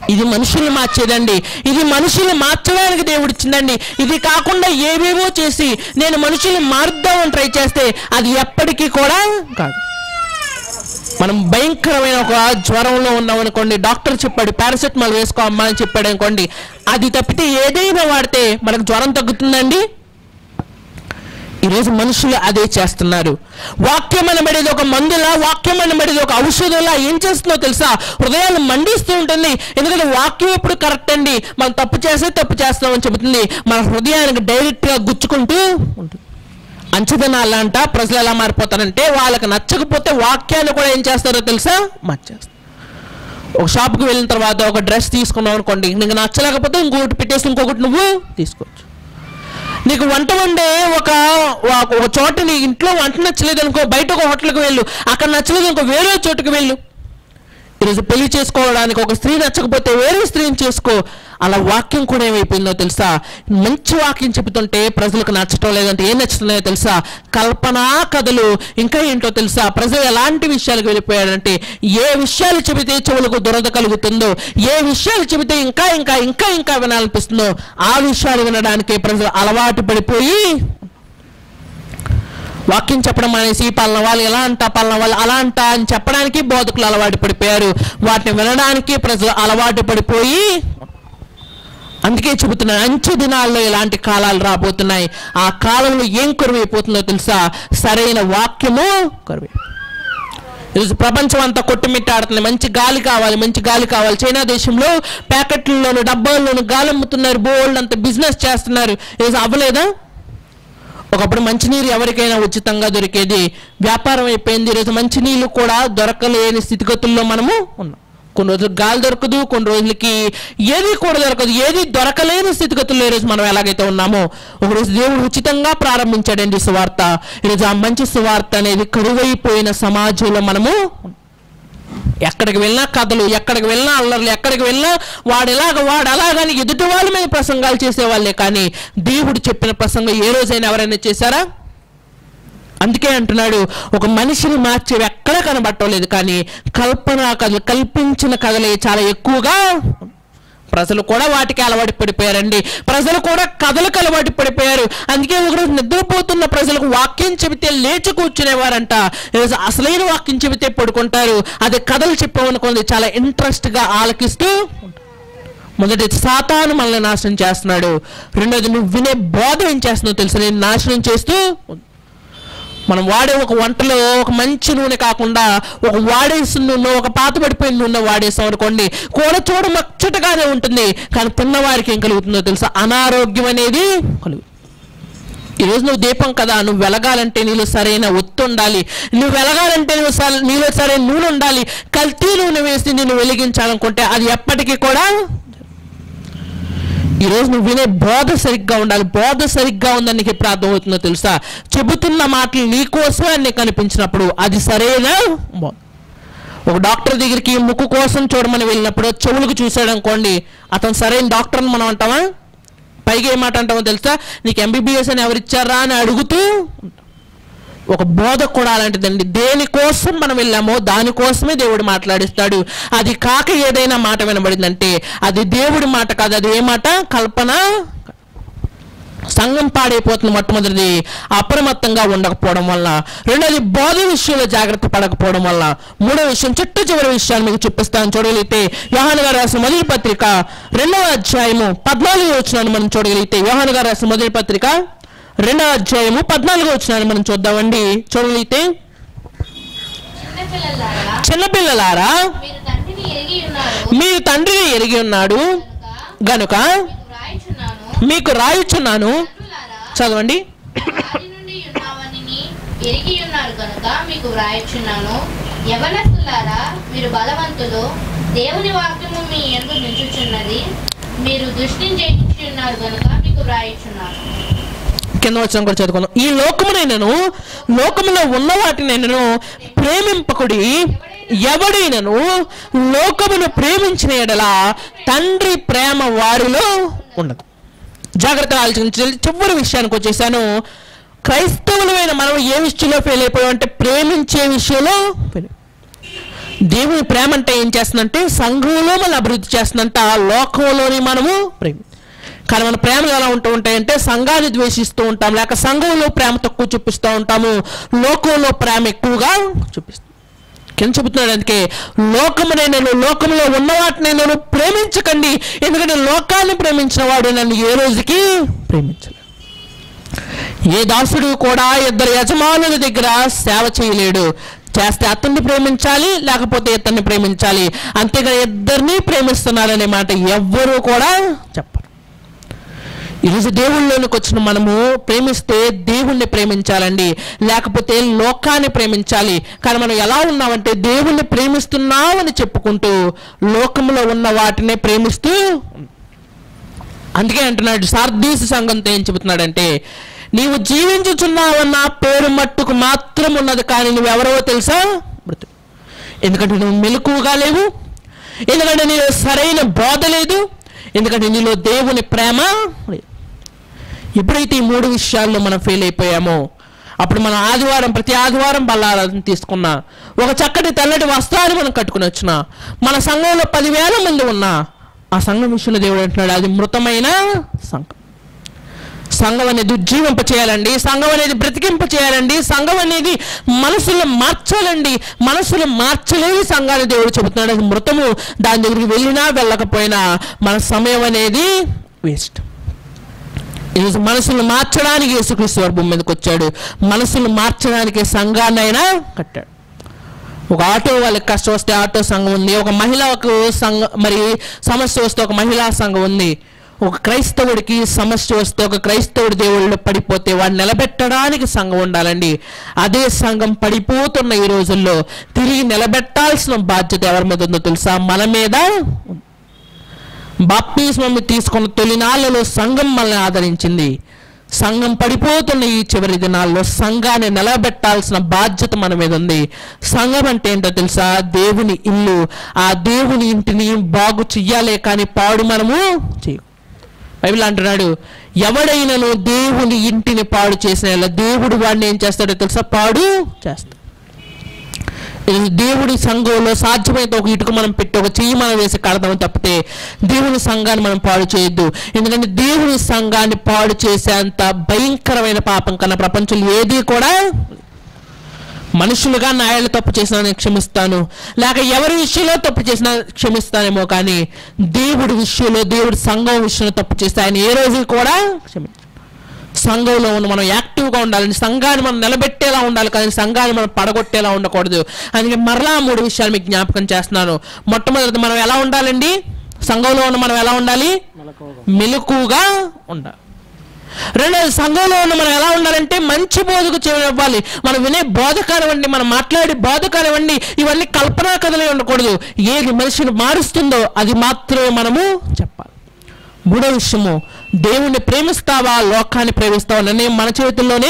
ఇది మనుషుల్ని మార్చేదండి ఇది మనుషుల్ని మార్చడానికి దేవుడు ఇచ్చిందండి ఇది కాకుండా ఏవేవో చేసి నేను మనుషుల్ని మారుద్దామని ట్రై చేస్తే అది ఎప్పటికీ కూడా కాదు మనం భయంకరమైన ఒక జ్వరంలో ఉన్నాం అనుకోండి డాక్టర్ చెప్పాడు పారాసెటమాల్ వేసుకోమ్మా అని చెప్పాడు అనుకోండి అది తప్పితే ఏదైనా వాడితే మనకు జ్వరం తగ్గుతుందండి ఈరోజు మనుషులు అదే చేస్తున్నారు వాక్యం అనబడేది ఒక మందులా వాక్యం అనబడేది ఒక ఔషధంలా ఏం చేస్తుందో తెలుసా హృదయాలు మండిస్తూ ఉంటుంది ఎందుకంటే వాక్యం ఎప్పుడు కరెక్ట్ అండి మనం తప్పు చేస్తే తప్పు చేస్తామని చెబుతుంది మన హృదయానికి డైరెక్ట్గా గుచ్చుకుంటూ ఉంటుంది అంచదనాలంట ప్రజలు ఎలా మారిపోతారంటే వాళ్ళకి నచ్చకపోతే వాక్యాన్ని కూడా ఏం చేస్తారో తెలుసా మార్చేస్తారు ఒక షాప్కి వెళ్ళిన తర్వాత ఒక డ్రెస్ తీసుకున్నావు అనుకోండి నీకు నచ్చలేకపోతే ఇంకొకటి పెట్టేసి ఇంకొకటి నువ్వు తీసుకోవచ్చు నీకు వంట వండే ఒక ఒక- ఒక చోట నీ ఇంట్లో వంట నచ్చలేదు అనుకో బయట ఒక హోటల్కి వెళ్ళు అక్కడ నచ్చలేదు ఇంకో వేరే చోటుకి వెళ్ళు ఈరోజు పెళ్లి చేసుకోవడానికి ఒక స్త్రీ నచ్చకపోతే వేరే స్త్రీని చేసుకో అలా వాక్యం కూడా ఏమైపోయిందో తెలుసా మంచి వాక్యం చెబుతుంటే ప్రజలకు నచ్చటం లేదంటే ఏం నచ్చుతున్నాయో తెలుసా కల్పనా కథలు ఇంకా ఏంటో తెలుసా ప్రజలు ఎలాంటి విషయాలకు వెళ్ళిపోయారంటే ఏ విషయాలు చెబితే చెవులకు దురద కలుగుతుందో ఏ విషయాలు చెబితే ఇంకా ఇంకా ఇంకా ఇంకా వినాలనిపిస్తుందో ఆ విషయాలు వినడానికే ప్రజలు అలవాటు పడిపోయి వాక్యం చెప్పడం అనేసి పలానా వాళ్ళు ఎలా అంట పలానా వాళ్ళు అలా అంట అని చెప్పడానికి బోధకులు అలవాటు పడిపోయారు వాటిని వినడానికి ప్రజలు అలవాటు పడిపోయి అందుకే చెబుతున్నాను అంచె దినాల్లో ఇలాంటి కాలాలు రాబోతున్నాయి ఆ కాలంలో ఏం కరువైపోతుందో తెలుసా సరైన వాక్యము కరువై ఈరోజు ప్రపంచం అంతా కొట్టుమిట్టాడుతుంది మంచి గాలి కావాలి మంచి గాలి కావాలి చైనా దేశంలో ప్యాకెట్లలోను డబ్బాల్లోను గాలి అమ్ముతున్నారు బోల్డ్ అంత బిజినెస్ చేస్తున్నారు ఈరోజు అవ్వలేదా ఒకప్పుడు మంచినీరు ఎవరికైనా ఉచితంగా దొరికేది వ్యాపారం అయిపోయింది ఈరోజు మంచినీళ్ళు కూడా దొరకలేని స్థితిగతుల్లో మనము ఉన్నాం కొన్ని రోజులు గాలి దొరకదు కొన్ని రోజులకి ఏది కూడా దొరకదు ఏది దొరకలేని స్థితిగతుల్లో ఈరోజు మనం ఎలాగైతే ఉన్నామో ఒకరోజు దేవుడు ఉచితంగా ప్రారంభించాడండి సువార్త ఈరోజు ఆ మంచి సువార్త అనేది కరువైపోయిన సమాజంలో మనము ఉన్నాం. ఎక్కడికి వెళ్ళినా కథలు ఎక్కడికి వెళ్ళినా అల్లర్లు ఎక్కడికి వెళ్ళినా వాడు ఎలాగ వాడు అలాగని ఎదుటి వాళ్ళ మీద ప్రసంగాలు చేసేవాళ్ళే కానీ దేవుడు చెప్పిన ప్రసంగం ఏ రోజైనా ఎవరైనా చేశారా అందుకే అంటున్నాడు ఒక మనిషిని మార్చేవి ఎక్కడా కనబట్టలేదు కానీ కల్పన కథలు కల్పించిన కథలే చాలా ఎక్కువగా ప్రజలు కూడా వాటికి అలవాటు పడిపోయారండి ప్రజలు కూడా కథలకు అలవాటు పడిపోయారు అందుకే ఒకరోజు నిద్రపోతున్న ప్రజలకు వాక్యం చెబితే లేచి కూర్చునేవారంట ఈరోజు అసలైన వాక్యం చెబితే పడుకుంటారు అదే కథలు చెప్పామనుకోండి చాలా ఇంట్రెస్ట్గా ఆలకిస్తూ మొదటి సాతాను మనల్ని నాశనం చేస్తున్నాడు రెండోది నువ్వు వినే బోధ ఏం చేస్తున్నావు తెలుసు నేను నాశనం చేస్తూ మనం వాడే ఒక వంటలో ఒక మంచి నూనె కాకుండా ఒక వాడేసిన నూనె ఒక పాత పడిపోయిన నూనె వాడేసాం అనుకోండి కూర చూడ మచ్చటగానే ఉంటుంది కానీ తిన్నవారికి ఏం కలుగుతుందో తెలుసా అనారోగ్యం అనేది కలుగుతుంది ఈరోజు నువ్వు దీపం కదా నువ్వు వెలగాలంటే నీలో సరైన ఒత్తు ఉండాలి నువ్వు వెలగాలంటే నువ్వు సర- నీలో సరైన నూనె ఉండాలి కల్తీ నూనె వేసి నేను వెలిగించాలనుకుంటే అది ఎప్పటికీ కూడా ఈరోజు నువ్వు వినే బోధ సరిగ్గా ఉండాలి బోధ సరిగ్గా ఉందని నీకు ఎప్పుడు అర్థమవుతుందో తెలుసా చెబుతున్న మాటలు నీకోసమే అని నీకు అనిపించినప్పుడు అది సరైన బోధ ఒక డాక్టర్ దగ్గరికి ముక్కు కోసం చూడమని వెళ్ళినప్పుడు చెవులకు చూశాడు అనుకోండి అతను సరైన డాక్టర్ అని మనం అంటామా పైగా ఏం మాట అంటామో తెలుసా నీకు ఎంబీబీఎస్ అని ఎవరిచ్చారా అని అడుగుతూ ఉంటాం. ఒక బోధ కూడా అలాంటిదండి దేనికోసం మనం వెళ్ళామో దానికోసమే దేవుడు మాట్లాడిస్తాడు అది కాక ఏదైనా మాట వినబడిందంటే అది దేవుడి మాట కాదు అది ఏ మాట కల్పన సంఘం పాడైపోతుంది మొట్టమొదటిది అప్రమత్తంగా ఉండకపోవడం వల్ల రెండోది బోధ విషయంలో జాగ్రత్త పడకపోవడం వల్ల మూడో విషయం చుట్టూ చివరి విషయాలు మీకు చూపిస్తాను చూడగలిగితే యోహాన్ గారు రాసిన మొదటి పత్రిక రెండవ అధ్యాయము పద్నాలుగు వచ్చినాన్ని మనం చూడగలిగితే యోహాన్ గారు రాసిన మొదటి పత్రిక రెండవ అధ్యాయము పద్నాలుగు వచ్చినాన్ని మనం చూద్దామండి చూడగలిగితే చిన్నపిల్లలారా చిన్నపిల్లలారా మీరు తండ్రిని ఎరిగి ఉన్నారు మీరు తండ్రిని ఎరిగి ఉన్నాడు కనుక గనుక మీకు వ్రాయుచున్నాను మీకు రాయుచున్నాను తండ్రులారా చదవండి ఆది నుండి ఉన్నావని ఎరిగి ఉన్నారు కనుక మీకు వ్రాయుచున్నాను యవనస్తులారా మీరు బలవంతులు దేవుని వాక్యము మీ ఎందు నిలుచుచున్నది మీరు దృష్టిని జయించి ఉన్నారు కనుక మీకు వ్రాయుచున్నాను కింద వచ్చిన కూడా చదువుకుందాం ఈ లోకమునైనను లోకములో ఉన్న వాటినైనను ప్రేమింపకుడి ఎవడైనను లోకమును ప్రేమించిన ఎడల తండ్రి ప్రేమ వారిలో ఉండదు జాగ్రత్త ఆలోచించి చివరి విషయానికి వచ్చేసాను క్రైస్తవులమైన మనం ఏ విషయంలో ఫెయిల్ అయిపోయాం అంటే ప్రేమించే విషయంలో fail. దేవుని ప్రేమ అంటే ఏం చేస్తుందంటే సంఘంలో మనం అభివృద్ధి చేస్తుందంట లోకంలోని మనము ప్రేమ కానీ మన ప్రేమలు ఎలా ఉంటూ ఉంటాయంటే సంఘాన్ని ద్వేషిస్తూ ఉంటాం లేక సంఘంలో ప్రేమ తక్కువ చూపిస్తూ ఉంటాము లోకంలో ప్రేమ ఎక్కువగా చూపిస్తాం కింద చెబుతున్నాడు అందుకే లోకమునే నేను లోకంలో ఉన్న వాటిని నేను ప్రేమించకండి ఎందుకంటే లోకాన్ని ప్రేమించిన వాడు నన్ను ఏ రోజుకి ప్రేమించలేదు ఏ దాసుడు కూడా ఇద్దరు యజమానుల దగ్గర సేవ చేయలేడు చేస్తే అతన్ని ప్రేమించాలి లేకపోతే ఇతన్ని ప్రేమించాలి అంతేగాని ఇద్దరిని ప్రేమిస్తున్నారనే మాట ఎవ్వరూ కూడా చెప్పరు ఈరోజు దేవుళ్ళలోనికి వచ్చిన మనము ప్రేమిస్తే దేవుణ్ణి ప్రేమించాలండి లేకపోతే లోకాన్ని ప్రేమించాలి కానీ మనం ఎలా ఉన్నామంటే దేవుణ్ణి ప్రేమిస్తున్నామని చెప్పుకుంటూ లోకంలో ఉన్న వాటినే ప్రేమిస్తూ అందుకే అంటున్నాడు సార్దీస్ సంఘంతో ఏం చెబుతున్నాడంటే నీవు జీవించుచున్నావన్న పేరు మట్టుకు మాత్రం ఉన్నది కానీ నువ్వెవరో తెలుసా మృతు ఎందుకంటే నువ్వు మెలకువగా లేవు ఎందుకంటే నీలో సరైన బోధ లేదు ఎందుకంటే నీలో దేవుని ప్రేమ లేదు ఎప్పుడైతే ఈ మూడు విషయాల్లో మనం ఫెయిల్ అయిపోయామో అప్పుడు మనం ఆదివారం ప్రతి ఆదివారం బల్లారాధన తీసుకున్నా ఒక చక్కటి తెల్లటి వస్త్రాన్ని మనం కట్టుకుని వచ్చిన మన సంఘంలో పదివేల మంది ఉన్నా ఆ సంఘం విషయంలో దేవుడు అంటున్నాడు అది మృతమైన సంఘం సంఘం అనేది ఉజ్జీవింప చేయాలండి సంఘం అనేది బ్రతికింప చేయాలండి సంఘం అనేది మనసులో మార్చాలండి మనసులో మార్చలేని సంఘాన్ని దేవుడు చెబుతున్నాడు అది మృతము దాని దగ్గరికి వెళ్ళినా వెళ్ళకపోయినా మన సమయం అనేది వేస్ట్ ఈరోజు మనసును మార్చడానికి యేసుక్రీస్తు వారి భూమి మీదకి వచ్చాడు మనసును మార్చడానికి సంఘాన్ని అయినా కట్టాడు ఒక ఆటో వాళ్ళకి కష్టం వస్తే ఆటో సంఘం ఉంది ఒక మహిళకు సంఘ మరి సమస్య వస్తే ఒక మహిళా సంఘం ఉంది ఒక క్రైస్తవుడికి సమస్య వస్తే ఒక క్రైస్తవుడి దేవుళ్ళు పడిపోతే వాడిని నిలబెట్టడానికి సంఘం ఉండాలండి అదే సంఘం పడిపోతున్న ఈ రోజుల్లో తిరిగి నిలబెట్టాల్సిన బాధ్యత ఎవరి మీద ఉందో తెలుసా మన మీద ఉంది. బాప్తిస్మం తీసుకున్న తొలినాళ్ళలో సంఘం మనల్ని ఆదరించింది సంఘం పడిపోతున్న ఈ చివరి దినాల్లో సంఘాన్ని నిలబెట్టాల్సిన బాధ్యత మన మీద ఉంది సంఘం అంటే ఏంటో తెలుసా దేవుని ఇల్లు ఆ దేవుని ఇంటిని బాగు చెయ్యాలే కానీ పాడు మనము చేయ బైబిల్ అంటున్నాడు ఎవడైనను దేవుని ఇంటిని పాడు చేసిన యెడల దేవుడు వాడిని ఏం చేస్తాడో తెలుసా పాడు చేస్తాడు ఇది దేవుడి సంఘంలో సాధ్యమైతే ఒక ఇటుక మనం పెట్టి ఒక చెయ్యి మనం వేసి కడదాం తప్పితే దేవుని సంఘాన్ని మనం పాడు చేయొద్దు ఎందుకంటే దేవుని సంఘాన్ని పాడు చేసేంత భయంకరమైన పాపం కన్నా ప్రపంచంలో ఏది కూడా మనుషులుగా నాయలు తప్పు చేసినా నేను క్షమిస్తాను లేక ఎవరి విషయంలో తప్పు చేసినా క్షమిస్తానేమో కానీ దేవుడి విషయంలో దేవుడి సంఘం విషయంలో తప్పు చేస్తే ఆయన ఏ రోజు కూడా క్షమించు సంఘంలో ఉన్న మనం యాక్టివ్గా ఉండాలని సంఘాన్ని మనం నిలబెట్టేలా ఉండాలి కానీ సంఘాన్ని మనం పడగొట్టేలా ఉండకూడదు అందుకే మరలా మూడు విషయాలు మీకు జ్ఞాపకం చేస్తున్నాను మొట్టమొదటి మనం ఎలా ఉండాలండి సంఘంలో ఉన్న మనం ఎలా ఉండాలి మెలకుగా ఉండాలి రెండోది సంఘంలో ఉన్న మనం ఎలా ఉండాలంటే మంచి బోధకు చెవినివ్వాలి మనం వినే బోధ కానివ్వండి మనం మాట్లాడే బోధ కానివ్వండి ఇవన్నీ కల్పనా కథలే ఉండకూడదు ఏది మనిషిని మారుస్తుందో అది మాత్రమే మనము చెప్పాలి మూడో విషయము దేవుణ్ణి ప్రేమిస్తావా లోకాన్ని ప్రేమిస్తావా నిర్ణయం మన చేతుల్లోనే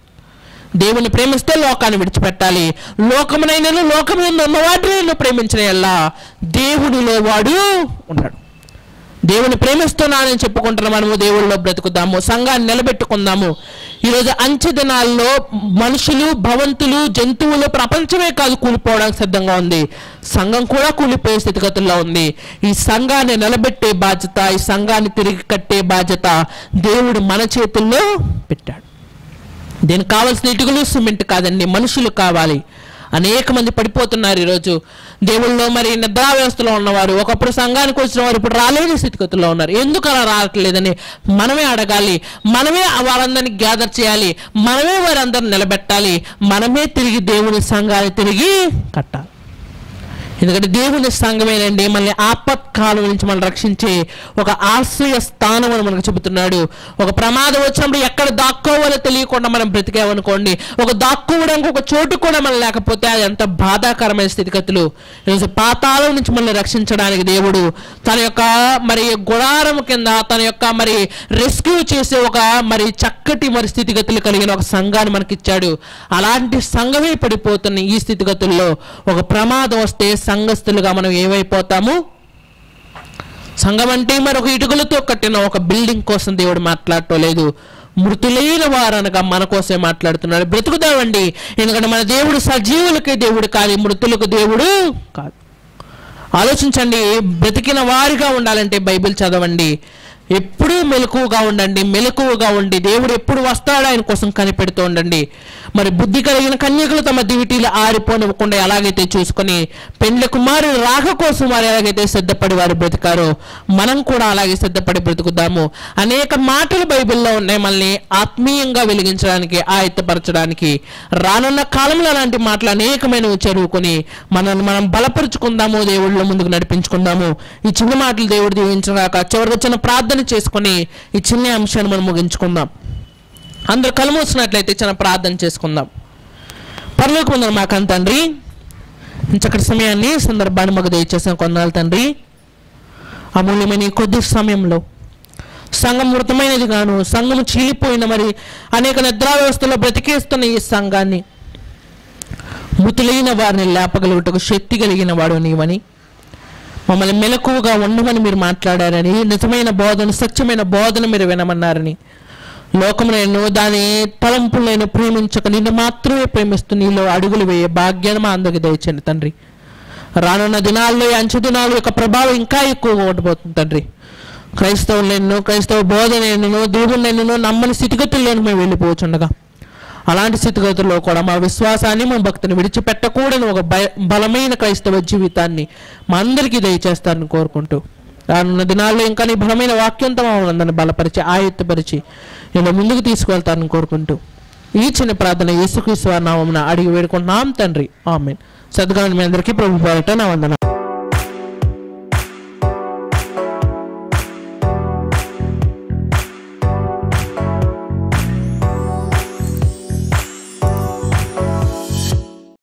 దేవుని ప్రేమిస్తే లోకాన్ని విడిచిపెట్టాలి లోకమునైనను లోకమునందు ఉన్న వాటిని నువ్వు ప్రేమించిన ఎల్లా దేవునిలో వాడు ఉన్నాడు దేవుని ప్రేమిస్తున్నానని చెప్పుకుంటున్న మనము దేవుళ్ళలో బ్రతుకుదాము సంఘాన్ని నిలబెట్టుకుందాము ఈరోజు అంచె దినాల్లో మనుషులు భవంతులు జంతువులు ప్రపంచమే కాదు కూలిపోవడానికి సిద్ధంగా ఉంది సంఘం కూడా కూలిపోయే స్థితిగతుల్లో ఉంది ఈ సంఘాన్ని నిలబెట్టే బాధ్యత ఈ సంఘాన్ని తిరిగి కట్టే బాధ్యత దేవుడు మన చేతుల్లో పెట్టాడు దీనికి కావాల్సిన ఇటుకలు సిమెంట్ కాదండి మనుషులు కావాలి అనేక మంది పడిపోతున్నారు ఈరోజు దేవుళ్ళలో మరి నిద్రా వ్యవస్థలో ఉన్నవారు ఒకప్పుడు సంఘానికి వచ్చిన వారు ఇప్పుడు రాలేని స్థితిగతుల్లో ఉన్నారు ఎందుకు అలా రావట్లేదని మనమే అడగాలి మనమే వారందరినీ గ్యాదర్ చేయాలి మనమే వారందరిని నిలబెట్టాలి మనమే తిరిగి దేవుని సంఘాన్ని తిరిగి కట్టాలి ఎందుకంటే దేవుని సంఘమేనండి మనల్ని ఆపత్కాలం నుంచి మనం రక్షించే ఒక ఆశ్రయ స్థానం అని మనకు చెబుతున్నాడు ఒక ప్రమాదం వచ్చినప్పుడు ఎక్కడ దాక్కోవాలో తెలియకుండా మనం బ్రతికామనుకోండి ఒక దాక్కోవడానికి ఒక చోటు కూడా మనం లేకపోతే అది ఎంత బాధాకరమైన స్థితిగతులు ఈరోజు పాతాళం నుంచి మనల్ని రక్షించడానికి దేవుడు తన యొక్క మరి గుడారం కింద తన యొక్క మరి రెస్క్యూ చేసే ఒక మరి చక్కటి మరి స్థితిగతులు కలిగిన ఒక సంఘాన్ని మనకిచ్చాడు అలాంటి సంఘమే పడిపోతున్న ఈ స్థితిగతుల్లో ఒక ప్రమాదం వస్తే సంఘస్థులుగా మనం ఏమైపోతాము సంఘం అంటే మరి ఒక ఇటుకలతో కట్టిన ఒక బిల్డింగ్ కోసం దేవుడు మాట్లాడటం లేదు మృతులైన వారనగా మన కోసమే మాట్లాడుతున్నాడు బ్రతుకుదామండి ఎందుకంటే మన దేవుడు సజీవులకి దేవుడు కాదు మృతులకు దేవుడు కాదు ఆలోచించండి బ్రతికిన వారిగా ఉండాలంటే బైబిల్ చదవండి ఎప్పుడూ మెలకువగా ఉండండి మెలకువగా ఉండి దేవుడు ఎప్పుడు వస్తాడో ఆయన కోసం కనిపెడుతూ ఉండండి మరి బుద్ధి కలిగిన కన్యకులు తమ దివిటీలు ఆరిపోనివ్వకుండా ఎలాగైతే చూసుకొని పెండ్ల కుమారుడు రాక కోసం వారు ఎలాగైతే సిద్ధపడి వారు బ్రతికారో మనం కూడా అలాగే సిద్ధపడి బ్రతుకుదాము అనేక మాటలు బైబిల్లో ఉన్నాయి మనల్ని ఆత్మీయంగా వెలిగించడానికి ఆయత్తపరచడానికి రానున్న కాలంలో అలాంటి మాటలు అనేకమైనవి చదువుకొని మనల్ని మనం బలపరుచుకుందాము దేవుళ్ళ ముందుకు నడిపించుకుందాము ఈ చిన్న మాటలు దేవుడు దీవించడాక చివరికి చిన్న ప్రార్థన చేసుకొని ఈ చిన్న అంశాన్ని మనం ముగించుకుందాం అందరు కళ్ళు మూసినట్లయితే చిన్న ప్రార్థన చేసుకుందాం పరలోకి ముందర మాకన్ తండ్రి చక్కటి సమయాన్ని సందర్భాన్ని మాకు దయచేసిన కొందాలు తండ్రి అమూల్యమైన ఈ కొద్ది సమయంలో సంఘం మృతమైనది గాను సంఘం చీలిపోయిన మరి అనేక నిద్రా వ్యవస్థలో బ్రతికేస్తున్న ఈ సంఘాన్ని మృతులైన వారిని లేపగలుగుటకు శక్తి కలిగిన వాడు నీవని మమ్మల్ని మెలకువగా ఉండమని మీరు మాట్లాడారని నిజమైన బోధన సత్యమైన బోధన మీరు వినమన్నారని లోకములను దాని తలంపులను ప్రేమించక నిన్ను మాత్రమే ప్రేమిస్తూ నీలో అడుగులు వేయే భాగ్యాన్ని మా అందరికి దయచండి తండ్రి రానున్న దినాల్లో ఈ అంచు దినాల యొక్క ప్రభావం ఇంకా ఎక్కువగా ఉండబోతుంది తండ్రి క్రైస్తవులను క్రైస్తవ బోధనను దేవుళ్ళను నమ్మని స్థితిగతుల్లోకి మేము వెళ్ళిపోవచ్చుండగా అలాంటి స్థితిగతుల్లో కూడా మా విశ్వాసాన్ని మా భక్తిని విడిచిపెట్టకూడని ఒక బయ- బలమైన క్రైస్తవ జీవితాన్ని మా అందరికీ దయచేస్తారని కోరుకుంటూ రానున్న దినాల్లో ఇంకా నీ బలమైన వాక్యంతో మమ్మల్ని బలపరిచి ఆయత్తపరిచి నేను ముందుకు తీసుకువెళ్తానని కోరుకుంటూ ఈ చిన్న ప్రార్థన యేసుక్రీస్తు వారి నామమున అడిగి వేడుకుంటున్నాం తండ్రి ఆమెన్ సద్గాని మీ అందరికీ ప్రభు పేరట నా వందన